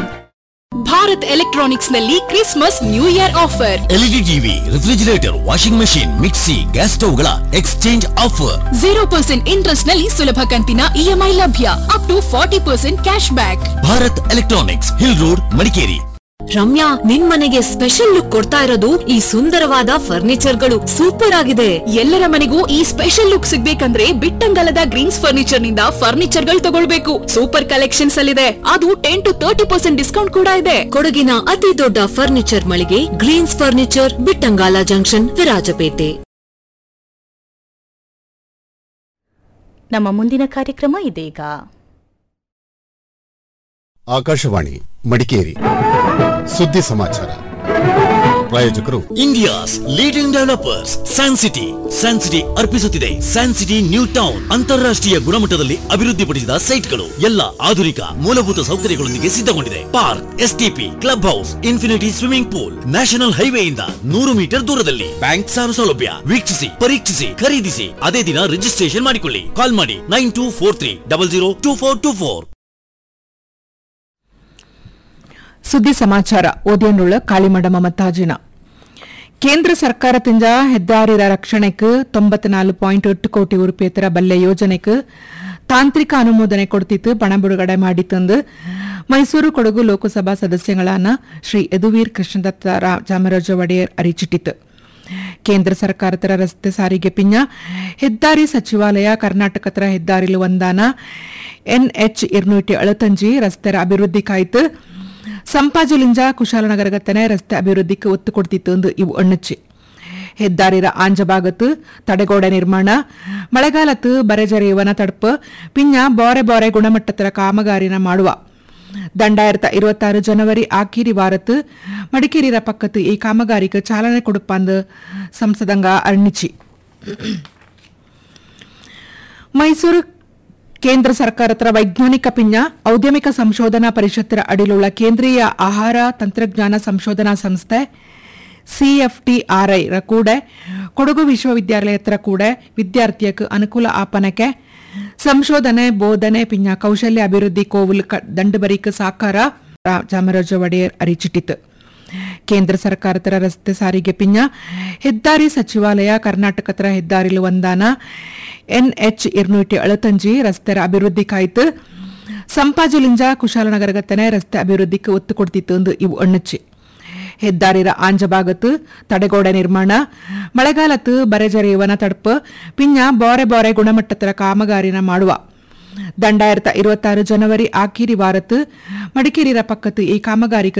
Bharat electronics ನಲ್ಲಿ Christmas new year offer LED TV refrigerator washing machine mixie gas ಸ್ಟವ್ಗಳ exchange offer zero percent interest ನಲ್ಲಿ ಸುಲಭ ಕಂತಿನ ಇಎಂಐ ಲಭ್ಯ up to forty percent cash back Bharat electronics hill road Madikeri Ramya ನಿನ್ ಮನೆಗೆ ಸ್ಪೆಷಲ್ ಲುಕ್ ಕೊಡ್ತಾ ಇರೋದು ಈ ಸುಂದರವಾದ ಫರ್ನಿಚರ್ಗಳು ಸೂಪರ್ ಆಗಿದೆ ಎಲ್ಲರ ಮನೆಗೂ ಈ ಸ್ಪೆಷಲ್ ಲುಕ್ ಸಿಗ್ಬೇಕಂದ್ರೆ ಬಿಟ್ಟಂಗಲದ ಗ್ರೀನ್ಸ್ ಫರ್ನಿಚರ್ ನಿಂದ ಫರ್ನಿಚರ್ ಗಳು ತಗೊಳ್ಬೇಕು ಸೂಪರ್ ಕಲೆಕ್ಷನ್ಸ್ ಅಲ್ಲಿದೆ ಅದು ten to thirty percent discount ಕೂಡ ಇದೆ ಕೊಡಗಿನ ಅತಿ ದೊಡ್ಡ ಫರ್ನಿಚರ್ ಮಳಿಗೆ greens furniture Bittangala junction Virajpet ನಮ್ಮ ಮುಂದಿನ ಕಾರ್ಯಕ್ರಮ ಇದೀಗ ಆಕಾಶವಾಣಿ ಮಡಿಕೇರಿ ಸುದ್ದಿ ಸಮಾಚಾರ ಪ್ರಾಯೋಜಕರು India's leading developers San city San city ಅರ್ಪಿಸುತ್ತಿದೆ ಸ್ಯಾನ್ ಸಿಟಿ ನ್ಯೂ ಟೌನ್ ಅಂತಾರಾಷ್ಟ್ರೀಯ ಗುಣಮಟ್ಟದಲ್ಲಿ ಅಭಿವೃದ್ಧಿಪಡಿಸಿದ ಸೈಟ್ಗಳು ಎಲ್ಲ ಆಧುನಿಕ ಮೂಲಭೂತ ಸೌಕರ್ಯಗಳೊಂದಿಗೆ ಸಿದ್ಧಗೊಂಡಿದೆ park STP club house infinity swimming pool national ಹೈವೇಯಿಂದ ನೂರು ಮೀಟರ್ ದೂರದಲ್ಲಿ ಬ್ಯಾಂಕ್ ಸಾಲ ಸೌಲಭ್ಯ ವೀಕ್ಷಿಸಿ ಪರೀಕ್ಷಿಸಿ ಖರೀದಿಸಿ ಅದೇ ದಿನ ರಿಜಿಸ್ಟ್ರೇಷನ್ ಮಾಡಿಕೊಳ್ಳಿ ಕಾಲ್ ಮಾಡಿ nine two four three double zero two four two four ಸುದ್ದಿ ಸಮಾಚಾರ ಓದಿಯನ್ನುಳ್ಳ ಕಾಳಿಮಡ ಮಮತಾಜಿನ ಕೇಂದ್ರ ಸರ್ಕಾರದಿಂದ ಹೆದ್ದಾರಿರ ರಕ್ಷಣೆக்கு ತೊಂಬತ್ ನಾಲ್ಕು ಪಾಯಿಂಟ್ ಎಟ್ಟು ಕೋಟಿ ಉರುಪೇತರ ಬಲ್ಲೆ ಯೋಜನೆக்கு ತಾಂತ್ರಿಕ ಅನುಮೋದನೆ ಕೊಡ್ತಿತ್ತು ಪಣ ಬಿಡುಗಡೆ ಮಾಡಿತ್ತಂದು ಮೈಸೂರು ಕೊಡಗು ಲೋಕಸಭಾ ಸದಸ್ಯಗಳಾನ ಶ್ರೀ ಯದುವೀರ್ ಕೃಷ್ಣದತ್ತ ಚಾಮರಾಜ ಒಡೆಯರ್ ಅರಿಚಿಟ್ಟಿತು ಕೇಂದ್ರ ಸರ್ಕಾರತರ ರಸ್ತೆ ಸಾರಿಗೆ ಪಿಂಜ ಹೆದ್ದಾರಿ ಸಚಿವಾಲಯ ಕರ್ನಾಟಕತರ ಹೆದ್ದಾರಿಲು ಒಂದಾನ ಎನ್ಎಚ್ ಇರ್ನೂಟಿ ಅಳತಂಜಿ ರಸ್ತೆರ ಅಭಿವೃದ್ಧಿ ಕಾಯ್ತು ಸಂಪಾಜುಲಿಂಜ ಕುಶಾಲನಗರಗತ್ತನೆ ರಸ್ತೆ ಅಭಿವೃದ್ಧಿಗೆ ಒತ್ತು ಕೊಡ್ತಿತ್ತು ಎಂದು ಇವು ಅಣ್ಣಚ್ಚಿ ಹೆದ್ದಾರಿರ ಆಂಜಭಾಗತ್ತು ತಡೆಗೋಡೆ ನಿರ್ಮಾಣ ಮಳೆಗಾಲತ್ತು ಬರೆಜರಿಯುವನ ತಡ್ಪು ಪಿಂಜ ಬೋರೆ ಬೋರೆ ಗುಣಮಟ್ಟತರ ಕಾಮಗಾರಿನ ಮಾಡುವ ದಂಡಾಯಿರತ ഇരുപത്താറ് ಜನವರಿ ಆಕಿರಿ ವಾರത്ത് ಮಡಿಕೇರಿರ ಪಕ್ಕത്ത് ಈ ಕಾಮಗಾರಿಗೆ ಚಾಲನೆ ಕೊಡುಪ್ಪಂದು ಸಂಸದಂಗ ಅರ್ಣಿಚಿ ಮೈಸೂರು ಕೇಂದ್ರ ಸರ್ಕಾರತರ ವೈಜ್ಞಾನಿಕ ಪಿಂಜ ಔದ್ಯಮಿಕ ಸಂಶೋಧನಾ ಪರಿಷತ್ತರ ಅಡಿಲುಳ್ಳ ಕೇಂದ್ರೀಯ ಆಹಾರ ತಂತ್ರಜ್ಞಾನ ಸಂಶೋಧನಾ ಸಂಸ್ಥೆ ಸಿಎಫ್ಟಿಆರ್ಐ ರ ಕೂಡ ಕೊಡಗು ವಿಶ್ವವಿದ್ಯಾಲಯತರ ಕೂಡ ವಿದ್ಯಾರ್ಥಿಯಕ್ಕೆ ಅನುಕೂಲ ಆಪನಕ್ಕೆ ಸಂಶೋಧನೆ ಬೋಧನೆ ಪಿಂಜ ಕೌಶಲ್ಯ ಅಭಿವೃದ್ಧಿ ಕೋವುಲ್ ದಂಡುಬರಿಕ ಸಾಕಾರ ಚಾಮರಾಜ ಒಡೆಯರ್ ಅರಿಚಿಟ್ಟಿತು ಕೇಂದ್ರ ಸರ್ಕಾರತರ ರಸ್ತೆ ಸಾರಿಗೆ ಪಿಂಜ ಹೆದ್ದಾರಿ ಸಚಿವಾಲಯ ಕರ್ನಾಟಕತರ ಹೆದ್ದಾರಿಲು ಒಂದಾನ ಎನ್ಎಚ್ ಇರ್ನೂಟಿ ಅಳತಂಜಿ ರಸ್ತೆರ ಅಭಿವೃದ್ಧಿ ಕಾಯ್ತು ಸಂಪಾಜುಲಿಂಜ ಕುಶಾಲನಗರಗತ್ತನೆ ರಸ್ತೆ ಅಭಿವೃದ್ಧಿಗೆ ಒತ್ತು ಕೊಡ್ತಿತ್ತು ಎಂದು ಇವು ಅಣ್ಣಚ್ಚಿ ಹೆದ್ದಾರಿರ ಆಂಜಭಾಗತ್ತು ತಡೆಗೋಡೆ ನಿರ್ಮಾಣ ಮಳೆಗಾಲತ್ತು ಬರೆಜರಿಯುವನ ತಡ್ಪು ಪಿಂಜ ಬೋರೆ ಬೋರೆ ಗುಣಮಟ್ಟತರ ಕಾಮಗಾರಿನ ಮಾಡುವ ದಂಡಾಯಿರತ ഇരുപത്താറ് ಜನವರಿ ಆಕಿರಿ ವಾರತ್ತು ಮಡಿಕೇರಿರ ಪಕ್ಕತ್ತು ಈ ಕಾಮಗಾರಿಗೆ